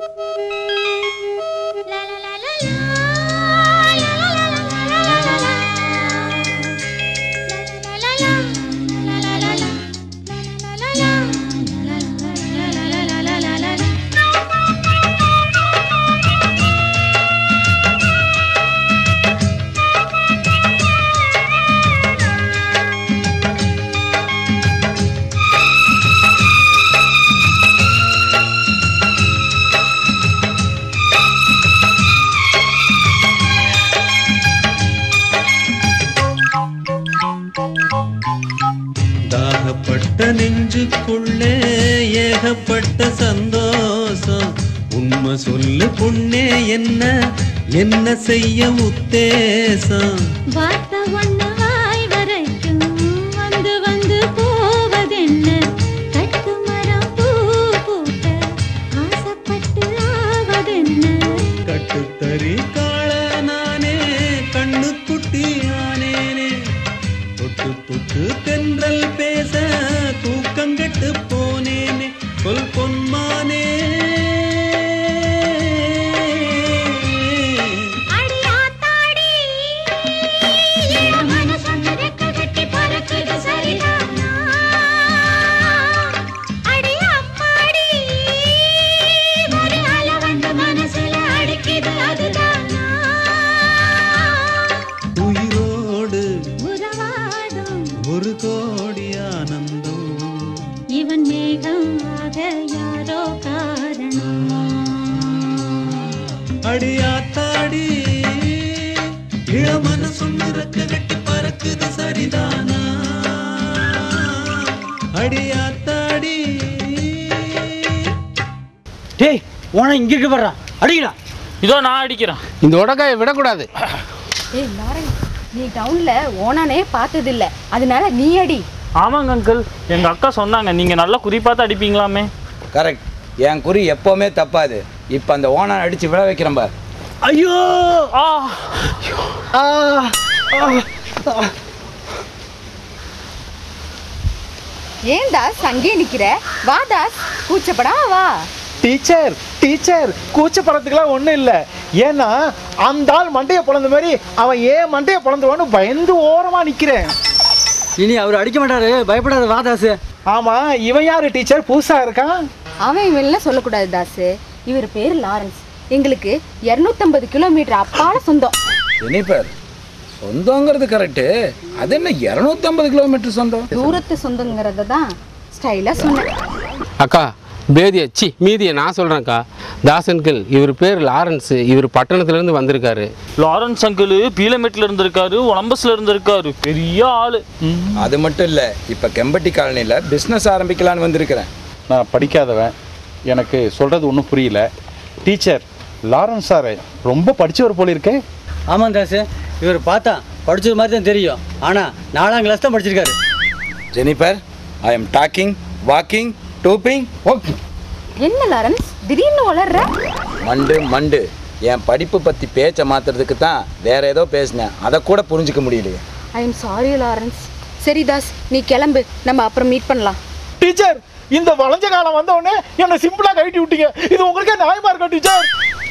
தாகப்பட்ட நெஞ்சுக்குள்ளே ஏகப்பட்ட சந்தோஷம் உண்மை சொல்லு பொண்ணே என்ன என்ன செய்ய உத்தேசம் வார்த்தை ஒண்ணு வாய் வரைக்கும் வந்து வந்து போவதென்ன கட்டு மரம் பூ பூக்க ஆசைப்பட்டு ஆவதென்ன கட்டுத்தறி காள நானே கண்ணு குட்டியானேனே தொட்டு தொட்டு தென்றல் பேச தூக்கங்கெட்டு போனேனே சொல் பொன்மானே அடியாத்தாடி என் மனசொன்னு ரெக்க கட்டி பறக்குது சரிதானா அடி அம்மாடி ஒரு அல வந்து மனசுல அடிக்குது அதுதானா உயிரோடு உறவாடும் ஒரு கோடி ஆனந்தம் இவன் மேகம் ஆக யாரோ காரணம் அடியாத்தாடி இளமன சொன்னிறக்க கட்டி பறக்குது சரிதானா அடியாத்தாடி டேய் ஓனா இங்க இருக்கு பாடுறா அடிக்கடா இதோ நான் அடிக்கிறேன் இந்த உடக்காயை விடக்கூடாது ஏய் லாரன்ஸ் நீ டவுன்ல ஓனானே பார்த்தது இல்ல அதனால நீ அடி ஆமாங்க அங்கிள் எங்க அக்கா சொன்னாங்க நீங்க நல்லா குறி பார்த்து அடிப்பீங்களாமே கரெக்ட் என் குறி எப்போவுமே தப்பாது இப்போ அந்த ஓனர் அடித்து விழ வைக்கிறேன் பார் ஐயோ ஆ ஆ ஆ ஏன் தாஸ் அங்கே நிக்கிற வா தாஸ் கூச்சப்படாம வா டீச்சர் டீச்சர் கூச்சப்படுறதுக்குலாம் ஒன்றும் இல்லை ஏன்னா அந்த ஆள் மண்டையை பிளந்த மாதிரி அவன் ஏன் மண்டையை பிளந்துவான்னு பயந்து ஓரமா நிக்கிறேன் இனி அவர் அடிக்க மாட்டாரு பயப்படாத வாதாசு ஆமா இவன் யாரு டீச்சர் புதுசா இருக்கான் அவன் இவன்லாம் சொல்லக்கூடாது தாஸ் இவர் பேர் லாரன்ஸ் எங்களுக்கு இரநூத்தம்பது கிலோமீட்டர் அப்பால சொந்தம் ஜெனிஃபர் சொந்தங்கிறது கரெக்டு அது என்ன இரநூத்தம்பது கிலோமீட்டர் சொந்தம் தூரத்து சொந்தங்கிறத தான் ஸ்டைலா சொன்னேன் அக்கா பேதிய சி மீதியை நான் சொல்கிறேன்க்கா தாசன்கில் இவர் பேர் லாரன்ஸ் இவர் பட்டணத்துலேருந்து வந்திருக்காரு லாரன்ஸ் அங்கிள் பீலமேட்ல இருந்திருக்காரு ஒலம்பஸ்ல இருந்திருக்காரு பெரிய ஆளு அது மட்டும் இல்லை இப்போ கெம்பட்டி காலனியில் பிஸ்னஸ் ஆரம்பிக்கலான்னு வந்திருக்கிறேன் நான் படிக்காதவன் எனக்கு சொல்றது ஒன்றும் புரியல டீச்சர் லாரன்ஸ் சார் ரொம்ப படிச்சவர் போல இருக்கே ஆமாம் தாசு இவர் பார்த்தா படிச்சது மாதிரி தான் தெரியும் ஆனால் நாலாம் கிளாஸ் தான் படிச்சிருக்காரு Jennifer I am talking walking dubbing okay என்ன லாரன்ஸ் திடீர்னு வளர்ற மண்டு மண்டு என் படிப்பு பற்றி பேச்சை மாத்துறதுக்கு தான் வேற ஏதோ பேசினேன் அதை கூட புரிஞ்சுக்க முடியலையே ஐ எம் சாரி லாரன்ஸ் சரி தாஸ் நீ கிளம்பு நம்ம அப்புறம் மீட் பண்ணலாம் டீச்சர் இந்த வளைஞ்ச காலம் வந்த உடனே என்னை சிம்பிளா கழட்டி விட்டீங்க இது உங்களுக்கே நியாயமா இருக்கா டீச்சர்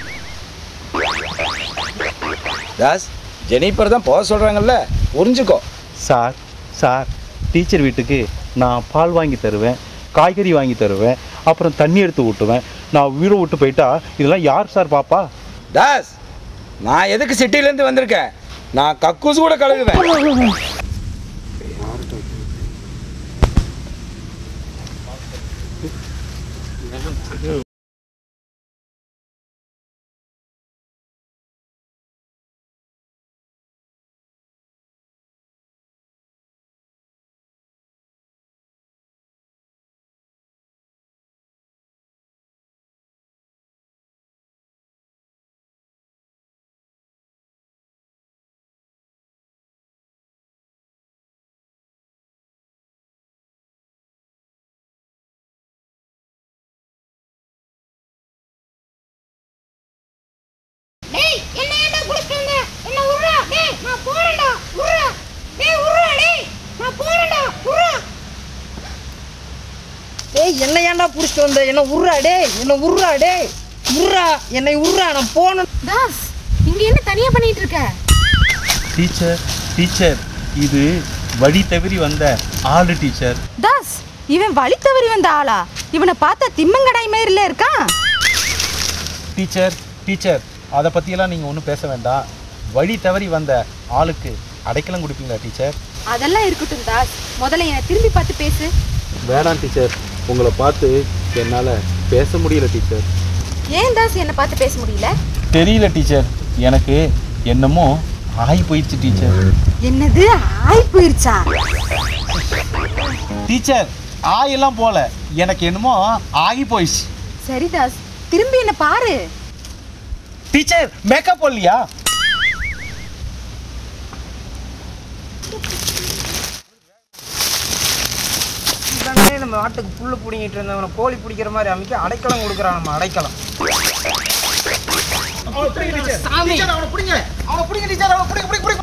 தாஸ் ஜெனிஃபர் தான் போக சொல்கிறாங்கல்ல புரிஞ்சுக்கோ சார் சார் டீச்சர் வீட்டுக்கு நான் பால் வாங்கி தருவேன் காய்கறி வாங்கி தருவேன் அப்புறம் தண்ணி எடுத்து ஊட்டுவேன் நான் வீடு விட்டு போயிட்டா இதெல்லாம் யார் சார் பாப்பா தாஸ் நான் எதுக்கு சிட்டிலேருந்து வந்திருக்கேன் நான் கக்கூஸ் கூட கழுகுவேன் டேய் என்ன ஏன்டா புடிச்சிட்டு வந்த என்ன உர்றா டேய் நான் போறேன்டா உர்றா டேய் உர்றா டேய் நான் போறேன்டா உர்றா டேய் என்ன ஏன்டா புடிச்சிட்டு வந்த என்ன உர்றா டேய் என்ன உர்றா டேய் உர்றா என்னை உர்றா நான் போகணும் தாஸ் இங்க என்ன தனியா பண்ணிட்டு இருக்க டீச்சர் டீச்சர் இது வழி தவறி வந்த ஆளு டீச்சர் தாஸ் இவன் வழி தவறி வந்த ஆளா இவனை பார்த்தா திம்மங்கடாய் மாதிரில இருக்கான் டீச்சர் டீச்சர் அதை பற்றியெல்லாம் நீங்கள் ஒன்றும் பேச வேண்டாம் வழி தவறி வந்த ஆளுக்கு அடைக்கலம் கொடுப்பீங்களா டீச்சர் அதெல்லாம் இருக்கட்டும் தாஸ் முதல்ல என்னை திரும்பி பார்த்து பேசு வேணாம் டீச்சர் உங்களை பார்த்து என்னால் பேச முடியல டீச்சர் ஏன் தாஸ் என்னை பார்த்து பேச முடியல தெரியல டீச்சர் எனக்கு என்னமோ ஆகி போயிடுச்சு டீச்சர் என்னது ஆய் போயிருச்சா டீச்சர் ஆயெல்லாம் போல எனக்கு என்னமோ ஆகி போயிடுச்சு சரி தாஸ் திரும்பி என்ன பாரு டீச்சர் மேக்கப் போடலையா இவனே நம்ம ஆட்டுக்கு புல்லு பிடிங்கிட்டு இருந்தவனை கோழி பிடிக்கிற மாதிரி அமைக்க அடைக்கலம் கொடுக்குறான் நம்ம அடைக்கலம் சாமி. அவனை பிடிங்க அவனை பிடிங்க டீச்சர் அவனை பிடிங்க பிடிங்க பிடிங்க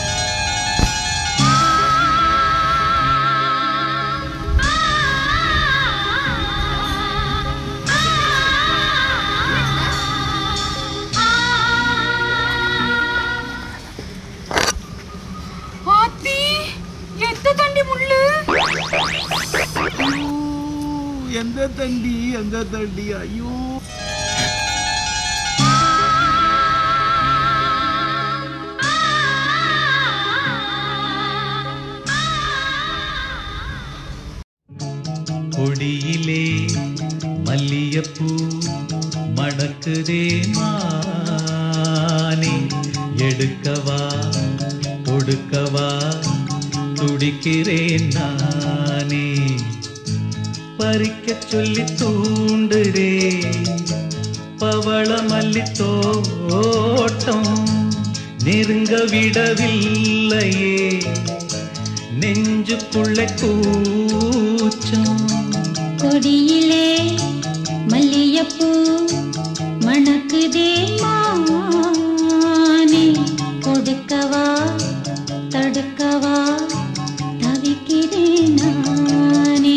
ஆத்தி எத்த தண்டி முள்ளு எந்த தண்டி எந்த தண்டி ஐயோ கொடியிலே மல்லியப்பூ மணக்குதே மானே எடுக்கவா கொடுக்கவா துடிக்கிறேன் நானே பறிக்கச் சொல்லி தூண்டுதே பவள மல்லி தோட்டம் நெருங்க விடவில்லையே நெஞ்சுக்குள்ள கூச்சம் கொடியிலே மல்லியப்பூ மணக்குதே மானே கொடுக்கவா தடுக்கவா தவிக்கிறேன் நானே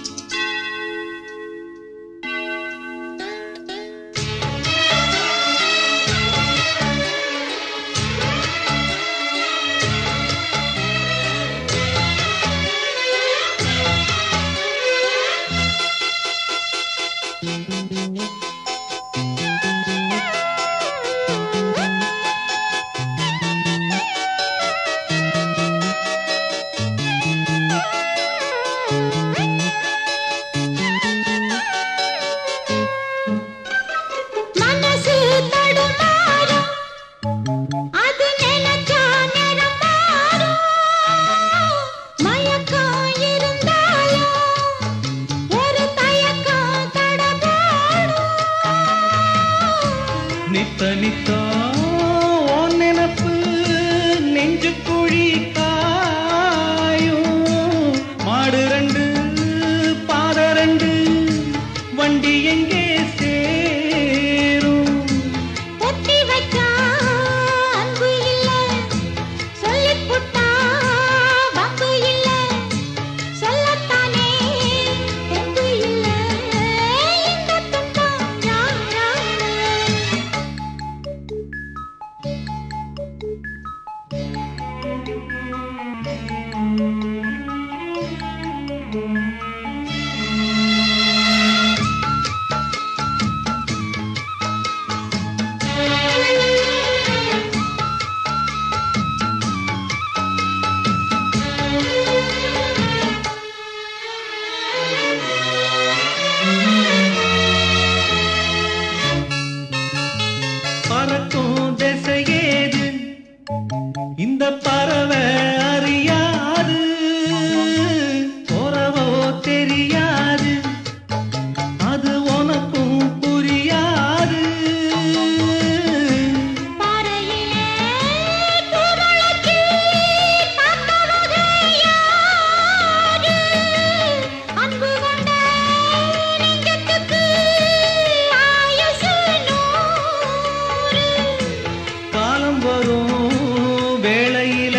மனசு தடுமாறும் அது நினைச்சா நிறம் மாறும் மயக்கம் இருந்தாலும் ஒரு தயக்கம் தடபாடும் நித்த நித்தா உன் நினப்பு நெஞ்சு குழி காயும் மாடு ரெண்டு பாத ரெண்டு வண்டி எங்கே சேரும் பொத்தி வச்சா அன்பு இல்ல சொல்லிப் புட்டா வம்பு இல்ல சொல்லத்தானே தெம்பு இல்ல இந்த துன்பம் யாரால பறக்கும் திசையேது இந்த பறவை அறியாது உறவோ தெரியாது அது உனக்கும் புரியாது பாறையிலே பூமுளைச்சி பார்த்தவங்க யாரு? அன்பு கொண்ட நெஞ்சத்துக்கு ஆயுசு நூறு. காலம் வரும் வேளையில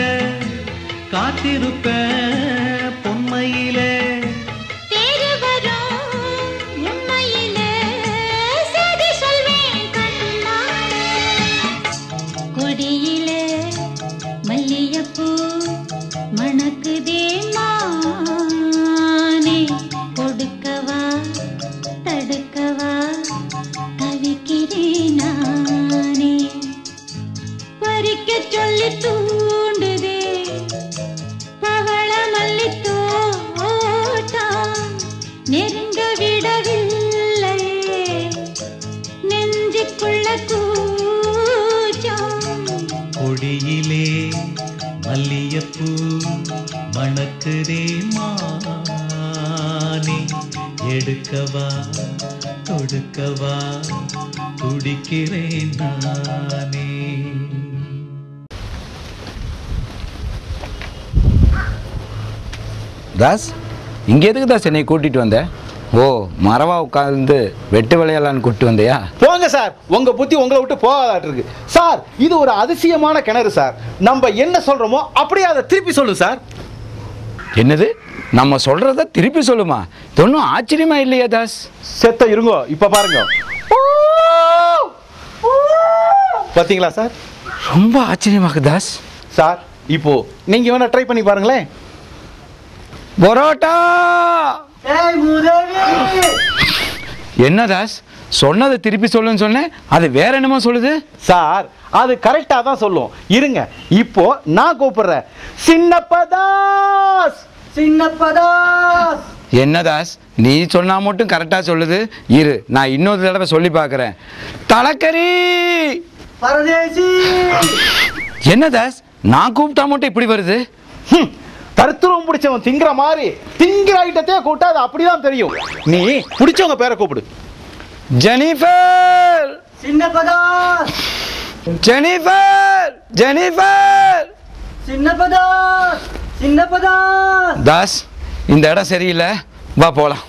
காத்திருப்பேன் பொன்மையிலே தேடி வரும் உண்மையிலே செய்தி சொல்வேன் தவிக்கிறேன் நானே பறிக்க சொல்லி தூண்டுதே பவள மல்லி தோட்டம் நெருங்க விடவில்லையே நெஞ்சுக்குள்ள கூச்சம் கொடியிலே மல்லியப்பூ மணக்குதே மானே எடுக்கவா தொடுக்கவா துடிக்கிறேன் நானே தாஸ் இங்கே எதுக்கு தாஸ் என்னை கூட்டிகிட்டு வந்த ஓ மரவா உட்காந்து வெட்டு விளையாடலான்னு கூப்பிட்டு வந்தியா போங்க சார் உங்க புத்தி உங்களை விட்டு போகாதாட்டு இருக்கு சார் இது ஒரு அதிசயமான கிணறு சார் நம்ம என்ன சொல்றோமோ அப்படியே அதை திருப்பி சொல்லு சார் என்னது நம்ம சொல்கிறத திருப்பி சொல்லுமா இது ஒன்றும் ஆச்சரியமா இல்லையா தாஸ் செத்த இருங்கோ இப்ப பாருங்க பாத்தீங்களா சார் ரொம்ப ஆச்சரியமாக தாஸ் சார் இப்போ நீங்க வேணா ட்ரை பண்ணி பாருங்களேன் பரோட்டா என்ன தாஸ் சொன்னதை திருப்பி சொல்லுன்னு சொன்னேன் அது வேற என்னமோ சொல்லுது சார் அது கரெக்டா தான் சொல்லும் இருங்க இப்போ நான் கூப்பிடுறேன் சின்னப்பதாஸ் சின்னப்பதாஸ் என்ன தாஸ் நீ சொன்னா மட்டும் கரெக்டாக சொல்லுது இரு நான் இன்னொரு தடவை சொல்லி பார்க்குறேன் தலைக்கறி பரதேசி என்ன தாஸ் நான் கூப்பிட்டா மட்டும் இப்படி வருது தருத்துவம் பிடிச்சவன் திங்கிற மாதிரி திங்கிற ஐட்டத்தையே கூட்டா அது அப்படிதான் தெரியும் நீ பிடிச்சவங்க பேரை கூப்பிடு Jennifer Chinnappadas Jennifer Jennifer Chinnappadas Chinnappadas Das இந்த இடம் சரியில்லை வா போலாம்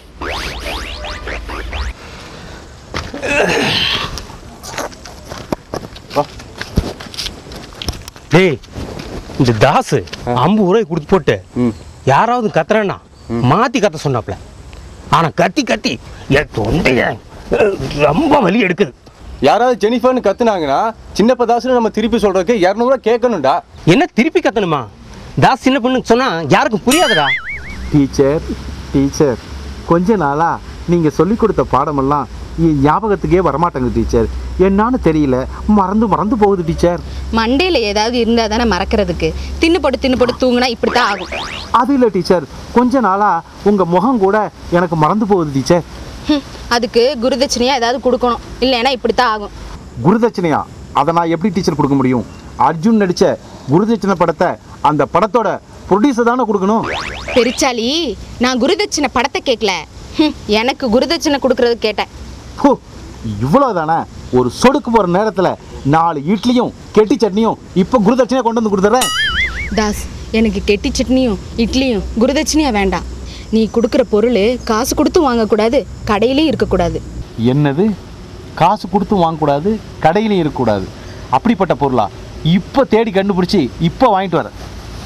டேய் இந்த தாசு ஐம்பது ரூபாய் கொடுத்து போட்டு யாராவது கத்துறேன்னா மாத்தி கத்த சொன்னாப்ல ஆனா கத்தி கத்தி என் தொண்டைய அஹ், ரொம்ப வலி எடுக்குது யாராவது ஜெனிஃபர்னு கத்துனாங்கன்னா சின்னப்ப தாசுன்னு நம்ம திருப்பி சொல்றதுக்கு இரநூறுவா கேட்கணும்டா என்ன திருப்பி கத்தணுமா தாஸ் சின்ன பொண்ணுக்கு சொன்னா யாருக்கும் புரியாதுடா டீச்சர் டீச்சர் கொஞ்ச நாளா நீங்க சொல்லி கொடுத்த பாடமெல்லாம் என் ஞாபகத்துக்கே வரமாட்டேங்குது டீச்சர் என்னான்னு தெரியல மறந்து மறந்து போகுது டீச்சர் மண்டையில் ஏதாவது இருந்தால் தானே மறக்கிறதுக்கு தின்னு போட்டு தின்னு போட்டு தூங்குனா இப்படி தான் ஆகும் அது இல்லை டீச்சர் கொஞ்ச நாளா உங்க முகம் கூட எனக்கு மறந்து போகுது டீச்சர் ஹம், அதுக்கு குருதட்சணையாக ஏதாவது கொடுக்கணும் இல்லைன்னா இப்படி தான் ஆகும் குருதட்சணையா அதை நான் எப்படி டீச்சர் கொடுக்க முடியும் அர்ஜுன் நடிச்ச குருதட்சணை படத்தை அந்த படத்தோட ப்ரொடியூசர் தானே கொடுக்கணும் பெருச்சாலி நான் குருதட்சணை படத்தை கேட்கல ஹம், எனக்கு குருதட்சணை கொடுக்கறது கேட்டேன் ஹோ இவ்வளோதானே ஒரு சொடுக்கு போகிற நேரத்தில் நாலு இட்லியும் கெட்டி சட்னியும் இப்போ குருதட்சணையாக கொண்டு வந்து கொடுத்துட்றேன் தாஸ் எனக்கு கெட்டி சட்னியும் இட்லியும் குருதட்சணையாக வேண்டாம் நீ கொடுக்குற பொருள் காசு கொடுத்து வாங்கக்கூடாது கடையிலே இருக்கக்கூடாது என்னது காசு கொடுத்து வாங்கக்கூடாது கடையிலையும் இருக்கக்கூடாது அப்படிப்பட்ட பொருளா இப்போ தேடி கண்டுபிடிச்சி இப்போ வாங்கிட்டு வரேன்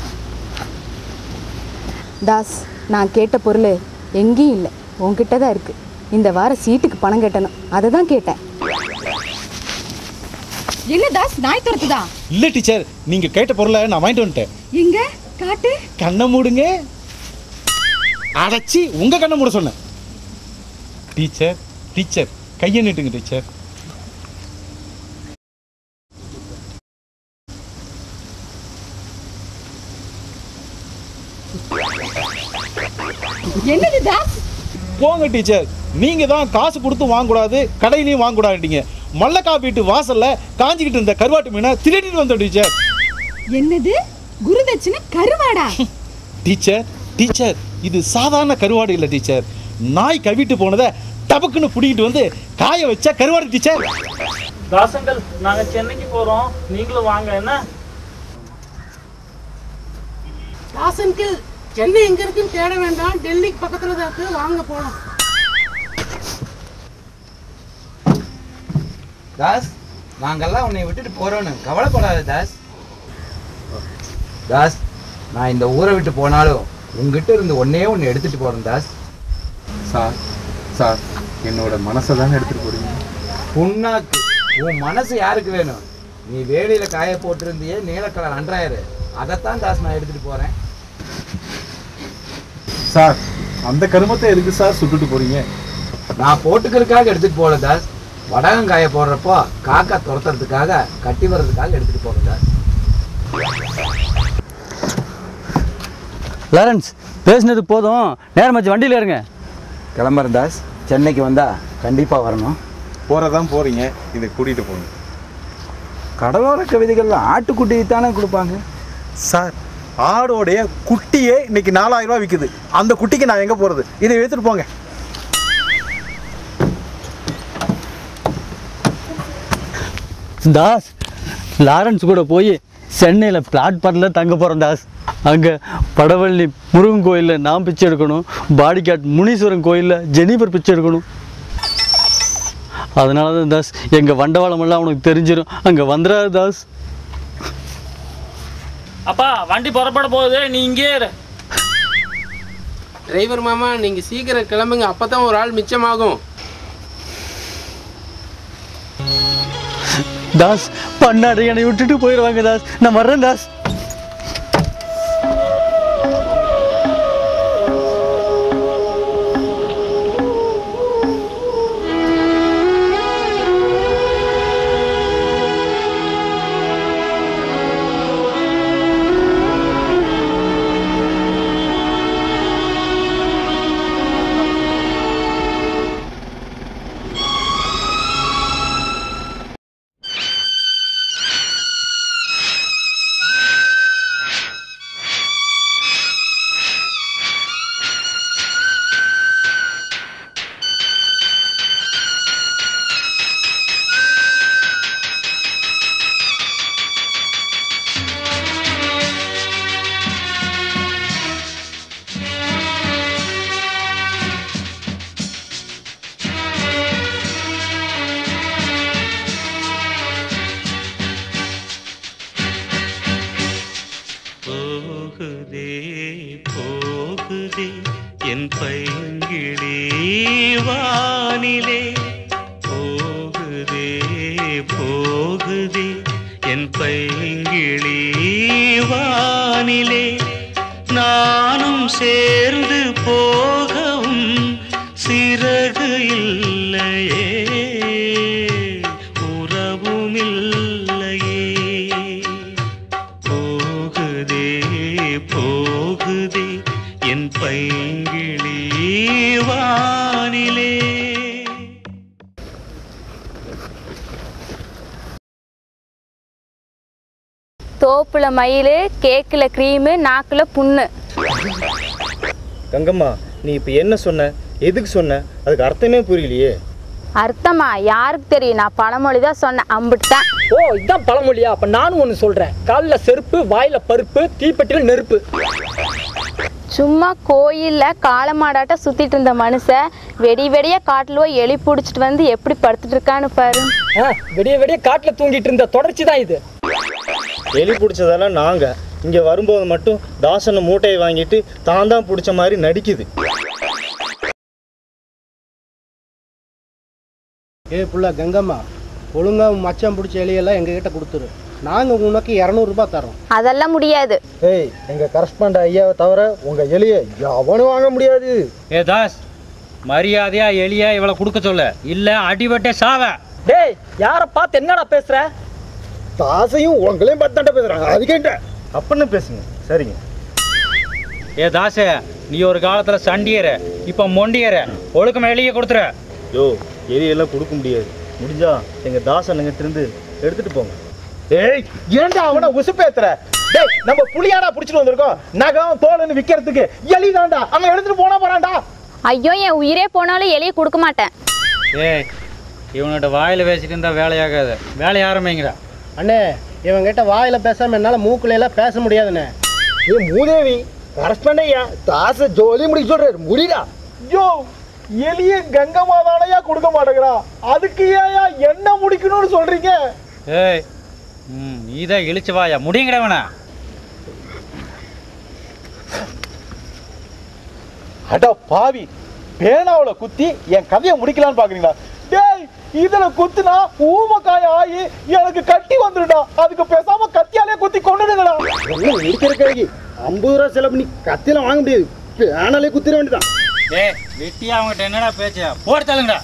தாஸ் நான் கேட்ட பொருள் எங்கேயும் இல்லை உன்கிட்ட தான் இருக்கு இந்த வாரம் சீட்டுக்கு பணம் கட்டணும் அதை தான் கேட்டேன் என்ன தாஸ் நாய் துரத்துதா இல்லை டீச்சர் நீங்கள் கேட்ட பொருளை நான் வாங்கிட்டு வந்துட்டேன் எங்க காட்டு கண்ணை மூடுங்க அடைச்சி உங்கள் கண்ணை மூட சொன்னேன் டீச்சர் டீச்சர் கையை நீட்டுங்க டீச்சர் என்னது தாஸ் போங்க டீச்சர் நீங்க தான் காசு கொடுத்து வாங்கக்கூடாது கடையிலையும் வாங்கக்கூடாதுட்டீங்க மல்லக்கா வீட்டு வாசல்ல காஞ்சிக்கிட்டு இருந்த கருவாட்டு மீனை திருடிட்டு வந்தோம் டீச்சர் என்னது குருதட்சணை கருவாடா டீச்சர் டீச்சர் இது சாதாரண கருவாடு இல்லை டீச்சர் நாய் கவிட்டு போனதை டபக்குன்னு பிடிக்கிட்டு வந்து காய வச்ச கருவாடு டீச்சர் தாசங்கள் நாங்க சென்னைக்கு போறோம் நீங்களும் வாங்க என்ன தாசன்கில் சென்னை எங்க இருக்குன்னு தேட வேண்டாம் டெல்லிக்கு பக்கத்துல தான் இருக்கு வாங்க போலாம் தாஸ் நாங்கெல்லாம் உன்னை விட்டுட்டு போறோன்னு கவலைப்படாத தாஸ் தாஸ் நான் இந்த ஊரை விட்டு போனாலும் உங்ககிட்ட இருந்து ஒன்னே ஒன்று எடுத்துட்டு போறேன் தாஸ் சார் சார் என்னோட மனசை தானே எடுத்துட்டு போறீங்க புண்ணாக்கு உன் மனசு யாருக்கு வேணும் நீ வேலியில காய போட்டிருந்தியே நீல கலர் அன்றாயிரு அதைத்தான் தாஸ் நான் எடுத்துட்டு போறேன் சார் அந்த கருமத்தை எதுக்கு சார் சுட்டுட்டு போறீங்க நான் போட்டுக்கிறதுக்காக எடுத்துட்டு போகல தாஸ் வடகம் காய போடுறப்போ காக்கா துரத்துறதுக்காக கட்டி வர்றதுக்காக எடுத்துட்டு போகல தாஸ் லாரன்ஸ் பேசினது போதும் நேரமாச்சு வண்டியில் இருங்க கிளம்புறேன் தாஸ் சென்னைக்கு வந்தா கண்டிப்பா வரணும் போறதான் போறீங்க இதை கூட்டிட்டு போங்க கடலோர கவிதைகள்ல ஆட்டுக்குட்டி தானே கொடுப்பாங்க சார் ஆடோடைய குட்டியே இன்னைக்கு நாலாயிரம் ரூபாய் விற்குது அந்த குட்டிக்கு நான் எங்க போறது இதை எடுத்துட்டு போங்க தாஸ் லாரன்ஸ் கூட போய் சென்னையில் பிளாட்ஃபார்மில் தங்க போகிறோம் தாஸ் அங்கே படவள்ளி முருகன் கோயிலில் நான் பிச்சை எடுக்கணும் பாடிகாட் முனீஸ்வரன் கோயிலில் ஜெனிபர் பிச்சை எடுக்கணும் அதனால தான் தாஸ் எங்கள் வண்டவாளமெல்லாம் அவனுக்கு தெரிஞ்சிடும் அங்கே வந்துடாது தாஸ் அப்பா வண்டி புறப்பட போகுது நீ இங்கே இரு டிரைவர் மாமா நீங்க சீக்கிரம் கிளம்புங்க அப்பதான் ஒரு ஆள் மிச்சமாகும் தாஸ் பண்ணாடு என்னை விட்டுட்டு போயிடுவாங்க தாஸ் நான் வர்றேன் தாஸ் போகுதே போகுதே என் பைங்கிழி வானிலே போகுதே போகுதே என் பைங்கிழி வானிலே நானும் சேர்ந்து போகவும் சிறகு இல்லையே உறவும் இல்லையே போகுதே போகுதே என் பைங்கிழி வானிலே தோப்புல மயில் கேக்கில் க்ரீமு நாக்கில் புண்ணு கங்கம்மா நீ இப்போ என்ன சொன்ன எதுக்கு சொன்ன அதுக்கு அர்த்தமே புரியலையே அர்த்தமா யாருக்கு தெரியும் நான் பழமொழி தான் சொன்னேன் அம்பிட்டு தான் ஓ இதுதான் பழமொழியா அப்ப நானும் ஒன்று சொல்றேன் காலில் செருப்பு வாயில பருப்பு தீப்பெட்டியில் நெருப்பு சும்மா கோயிலில் காளமாடாட்ட சுற்றிட்டு இருந்த மனுஷன் வெடி வெடியாக காட்டில் போய் எலி பிடிச்சிட்டு வந்து எப்படி படுத்துட்டு இருக்கான்னு பாரு ஆ, விடிய விடிய காட்டில் தூங்கிட்டு இருந்த தொடர்ச்சி தான் இது எலி பிடிச்சதெல்லாம் நாங்கள் இங்கே வரும்போது மட்டும் தாசனை மூட்டையை வாங்கிட்டு தான் தான் பிடிச்ச மாதிரி நடிக்குது ஏ புள்ள கங்கம்மா ஒழுங்கா உன் மச்சான் பிடிச்ச எலியெல்லாம் எங்ககிட்ட கொடுத்துரு நாங்கள் உனக்கு இரநூறுபா தரோம் அதெல்லாம் முடியாது ஏய் எங்கள் கரஸ்பாண்ட் ஐயாவை தவிர உங்கள் எலியை எவனும் வாங்க முடியாது ஏ தாஸ் மரியாதையா எலியா இவளை கொடுக்க சொல்ல இல்ல அடிபட்டே சாவ டேய் யாரை பார்த்து என்னடா பேசுற தாசையும் உங்களையும் பார்த்து தாண்டா பேசுகிறாங்க அது கேட்ட அப்படின்னு பேசுங்க சரிங்க ஏ தாசே நீ ஒரு காலத்துல சண்டியற இப்ப மொண்டியற ஒழுக்கம் எலிய கொடுத்துற யோ எலியெல்லாம் கொடுக்க முடியாது முடிஞ்சா எங்கள் தாசனுங்க திருந்து எடுத்துட்டு போங்க ஏய் ஏன்டா அவனை உசுப்பேத்துற டேய் நம்ம புளியாடா புடிச்சிட்டு வந்திருக்கோம் நகம் தோலுன்னு விக்கிறதுக்கு எலி தான்டா அவன் எடுத்துட்டு போனா போறான்டா ஐயோ என் உயிரே போனாலும் எலியை கொடுக்க மாட்டேன் ஏய் இவனோட வாயில பேசிட்டு இருந்தா வேலையாகாது வேலையை ஆரம்பிங்கடா அண்ணே இவங்கிட்ட வாயில பேசாம என்னால மூக்குல எல்லாம் பேச முடியாதுண்ணே ஏ மூதேவி கரஸ்பாண்ட் ஐயா தாசை ஜோலி முடிக்க சொல்றாரு முடிடா யோ எலிய கங்கம்மா தானையா கொடுக்க மாட்டேங்கிறா அதுக்கு ஏயா என்ன முடிக்கணும்னு சொல்றீங்க ஏய் ம் நீதான் இழிச்சு வாயா முடியுங்கடா வேணா அட பாவி பேனாவுல குத்தி என் கதையை முடிக்கலாம்னு பாக்குறீங்களா டேய் இதுல குத்துனா ஊமக்காய ஆகி எனக்கு கட்டி வந்துடுடா அதுக்கு பேசாம கத்தியாலே குத்தி கொண்டுடுங்கடா என்ன இருக்கிற கழுகி ஐம்பது ரூபா செலவு பண்ணி கத்தியெல்லாம் வாங்க முடியாது பேனாலே குத்திர வேண்டியதான் டேய் வெட்டி அவங்ககிட்ட என்னடா பேச்சு போட்டு தள்ளுங்கடா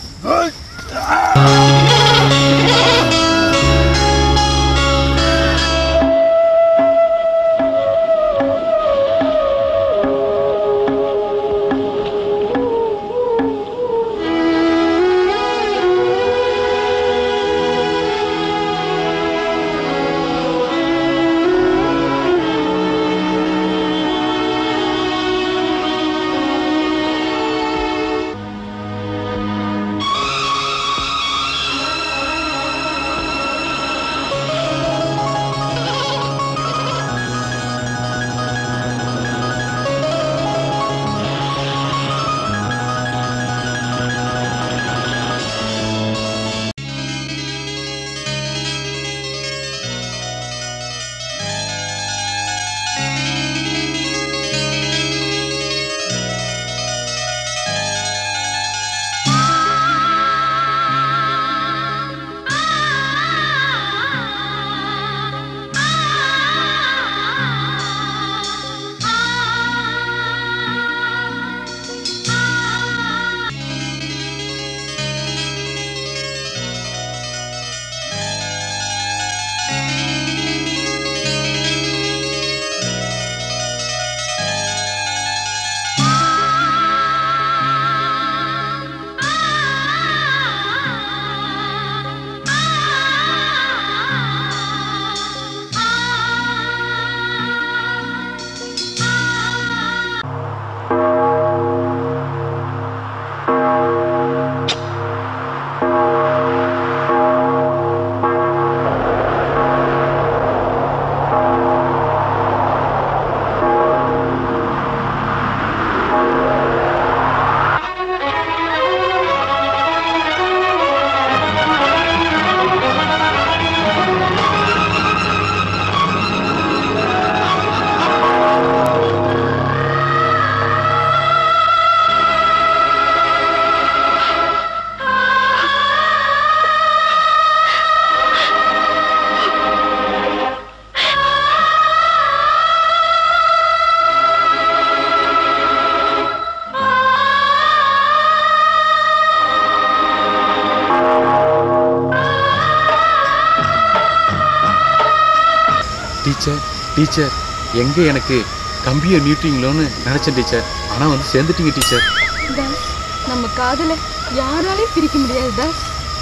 டீச்சர் டீச்சர் எங்கே எனக்கு கம்பியை நீட்டுவீங்களோன்னு நினச்சேன் டீச்சர் ஆனால் வந்து சேர்ந்துட்டீங்க டீச்சர் தாஸ் நம்ம காதலை யாராலையும் பிரிக்க முடியாது தாஸ்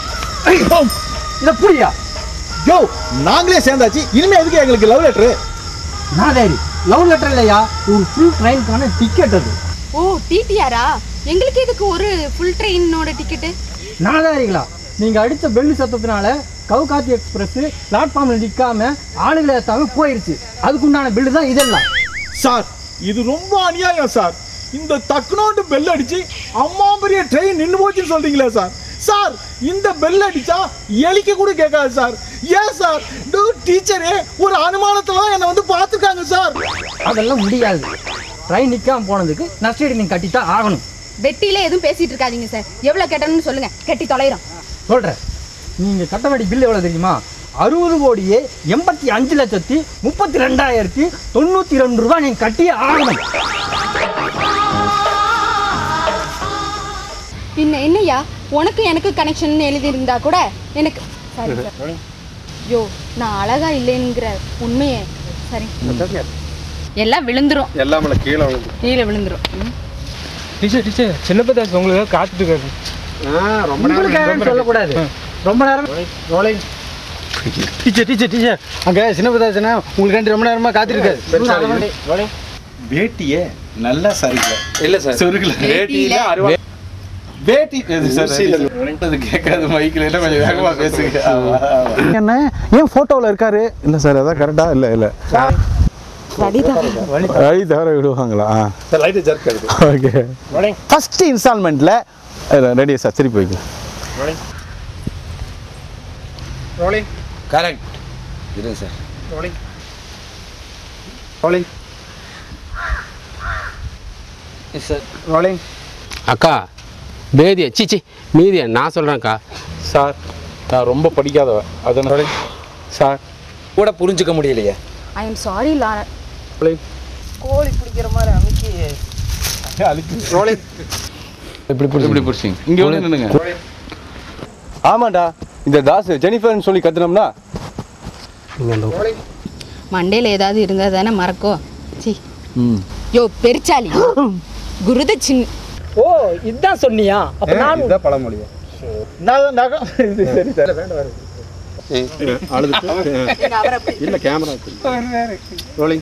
இத புரியா யோ நாங்களே சேர்ந்தாச்சு இனிமே எதுக்கு எங்களுக்கு லவ் லெட்டர் நாதாரி லவ் லெட்டர் இல்லையா ஒரு ஃபுல் ட்ரெயினுக்கான டிக்கெட் அது ஓ டிடிஆரா எங்களுக்கு எதுக்கு ஒரு ஃபுல் ட்ரெயினோட டிக்கெட்டு நாதாரிகளா நீங்க அடிச்ச பெல்லு சத்தத்தினால கவுகாத்தி எக்ஸ்பிரஸ் பிளாட்ஃபார்ம்ல நிக்காம ஆளுகளை ஏத்தாம போயிருச்சு அதுக்குண்டான பில்லு தான் இதெல்லாம் சார் இது ரொம்ப அநியாயம் சார் இந்த தக்குனோண்டு பெல் அடிச்சு அம்மா பெரிய ட்ரெயின் நின்னு போச்சுன்னு சொல்றீங்களே சார் சார் இந்த பெல் அடிச்சா எலிக்க கூட கேட்காது சார் ஏன் சார் டீச்சரே ஒரு அனுமானத்துல தான் என்னை வந்து பார்த்துருக்காங்க சார் அதெல்லாம் முடியாது ட்ரெயின் நிக்காம போனதுக்கு நஷ்டீடு நீங்க கட்டித்தான் ஆகணும் வெட்டியில எதுவும் பேசிட்டு இருக்காதீங்க சார் எவ்வளவு கட்டணும்னு சொல்லுங்க கட்டி தொலைறோம் சொல்றேன் நீங்க கட்ட வேண்டிய பில் எவ்வளவு தெரியுமா அறுபது கோடியே எண்பத்தி அஞ்சு லட்சத்தி முப்பத்தி ரெண்டாயிரத்தி தொண்ணூத்தி ரெண்டு ரூபாய் நீங்க கட்டியே ஆகணும் பின்ன என்னய்யா உனக்கு எனக்கு கனெக்ஷன் எழுதியிருந்தா கூட எனக்கு சரி சார் யோ நான் அழகா இல்லைங்கிற உண்மையே சரி எல்லாம் விழுந்துரும் எல்லாமே கீழே விழுந்து கீழே விழுந்துரும் ம். டீச்சர் டீச்சர் சின்னப்பதாஸ் உங்களுக்கு காத்துட்டு இருக்காரு ரொம்ப உங்களுக்காக சொல்லக்கூடாது ரொம்ப நேரம் டீச்சர் டீச்சர் டீச்சர் அங்கே சின்ன பிரதாசனா உங்களுக்கு ரொம்ப நேரமாக காத்திருக்காரு வேட்டியே நல்லா சரிக்கல இல்ல சார் சொருகல வேட்டியில அறுவா வேட்டி இது சார் அது கேட்காது மைக்கில் என்ன கொஞ்சம் வேகமா பேசுங்க ஆமா, ஆமா. என்ன ஏன் போட்டோவில் இருக்காரு இல்லை சார் அதான் கரெக்டா இல்லை இல்லை வழி தவிர விடுவாங்களா லைட்டு ஜர்க் ஆகுது ஓகே ஃபர்ஸ்ட் இன்ஸ்டால்மெண்ட்ல ரெடி சார் திருப்பி வைக்க ரோலிங் கரெக்ட் இருங்க sir rolling rolling sir rolling அக்கா பேதிய சீச்சி மீதிய நான் சொல்கிறேன்க்கா சார் நான் ரொம்ப படிக்காதவ அதனால சார் கூட புரிஞ்சுக்க முடியலையே ஐ எம் சாரி லாரன் கோழி பிடிக்கிற மாதிரி அமைக்கி ரோலிங் இப்படி இப்படி பிடிச்சிங்க இங்கே வந்து நின்னுங்க ஆமாண்டா இந்த தாஸ் ஜெனிஃபர்னு சொல்லி கத்துனோம்னா மண்டையில் ஏதாவது இருந்தால் தானே மறக்கோ சி ம் யோ பெருச்சாலி குருத சின் ஓ இதுதான் சொன்னியா அப்ப நான் இதுதான் பழமொழியா நான் நகம் இது சரி சார் வேண்டாம் அழுது அவரை இல்ல கேமரா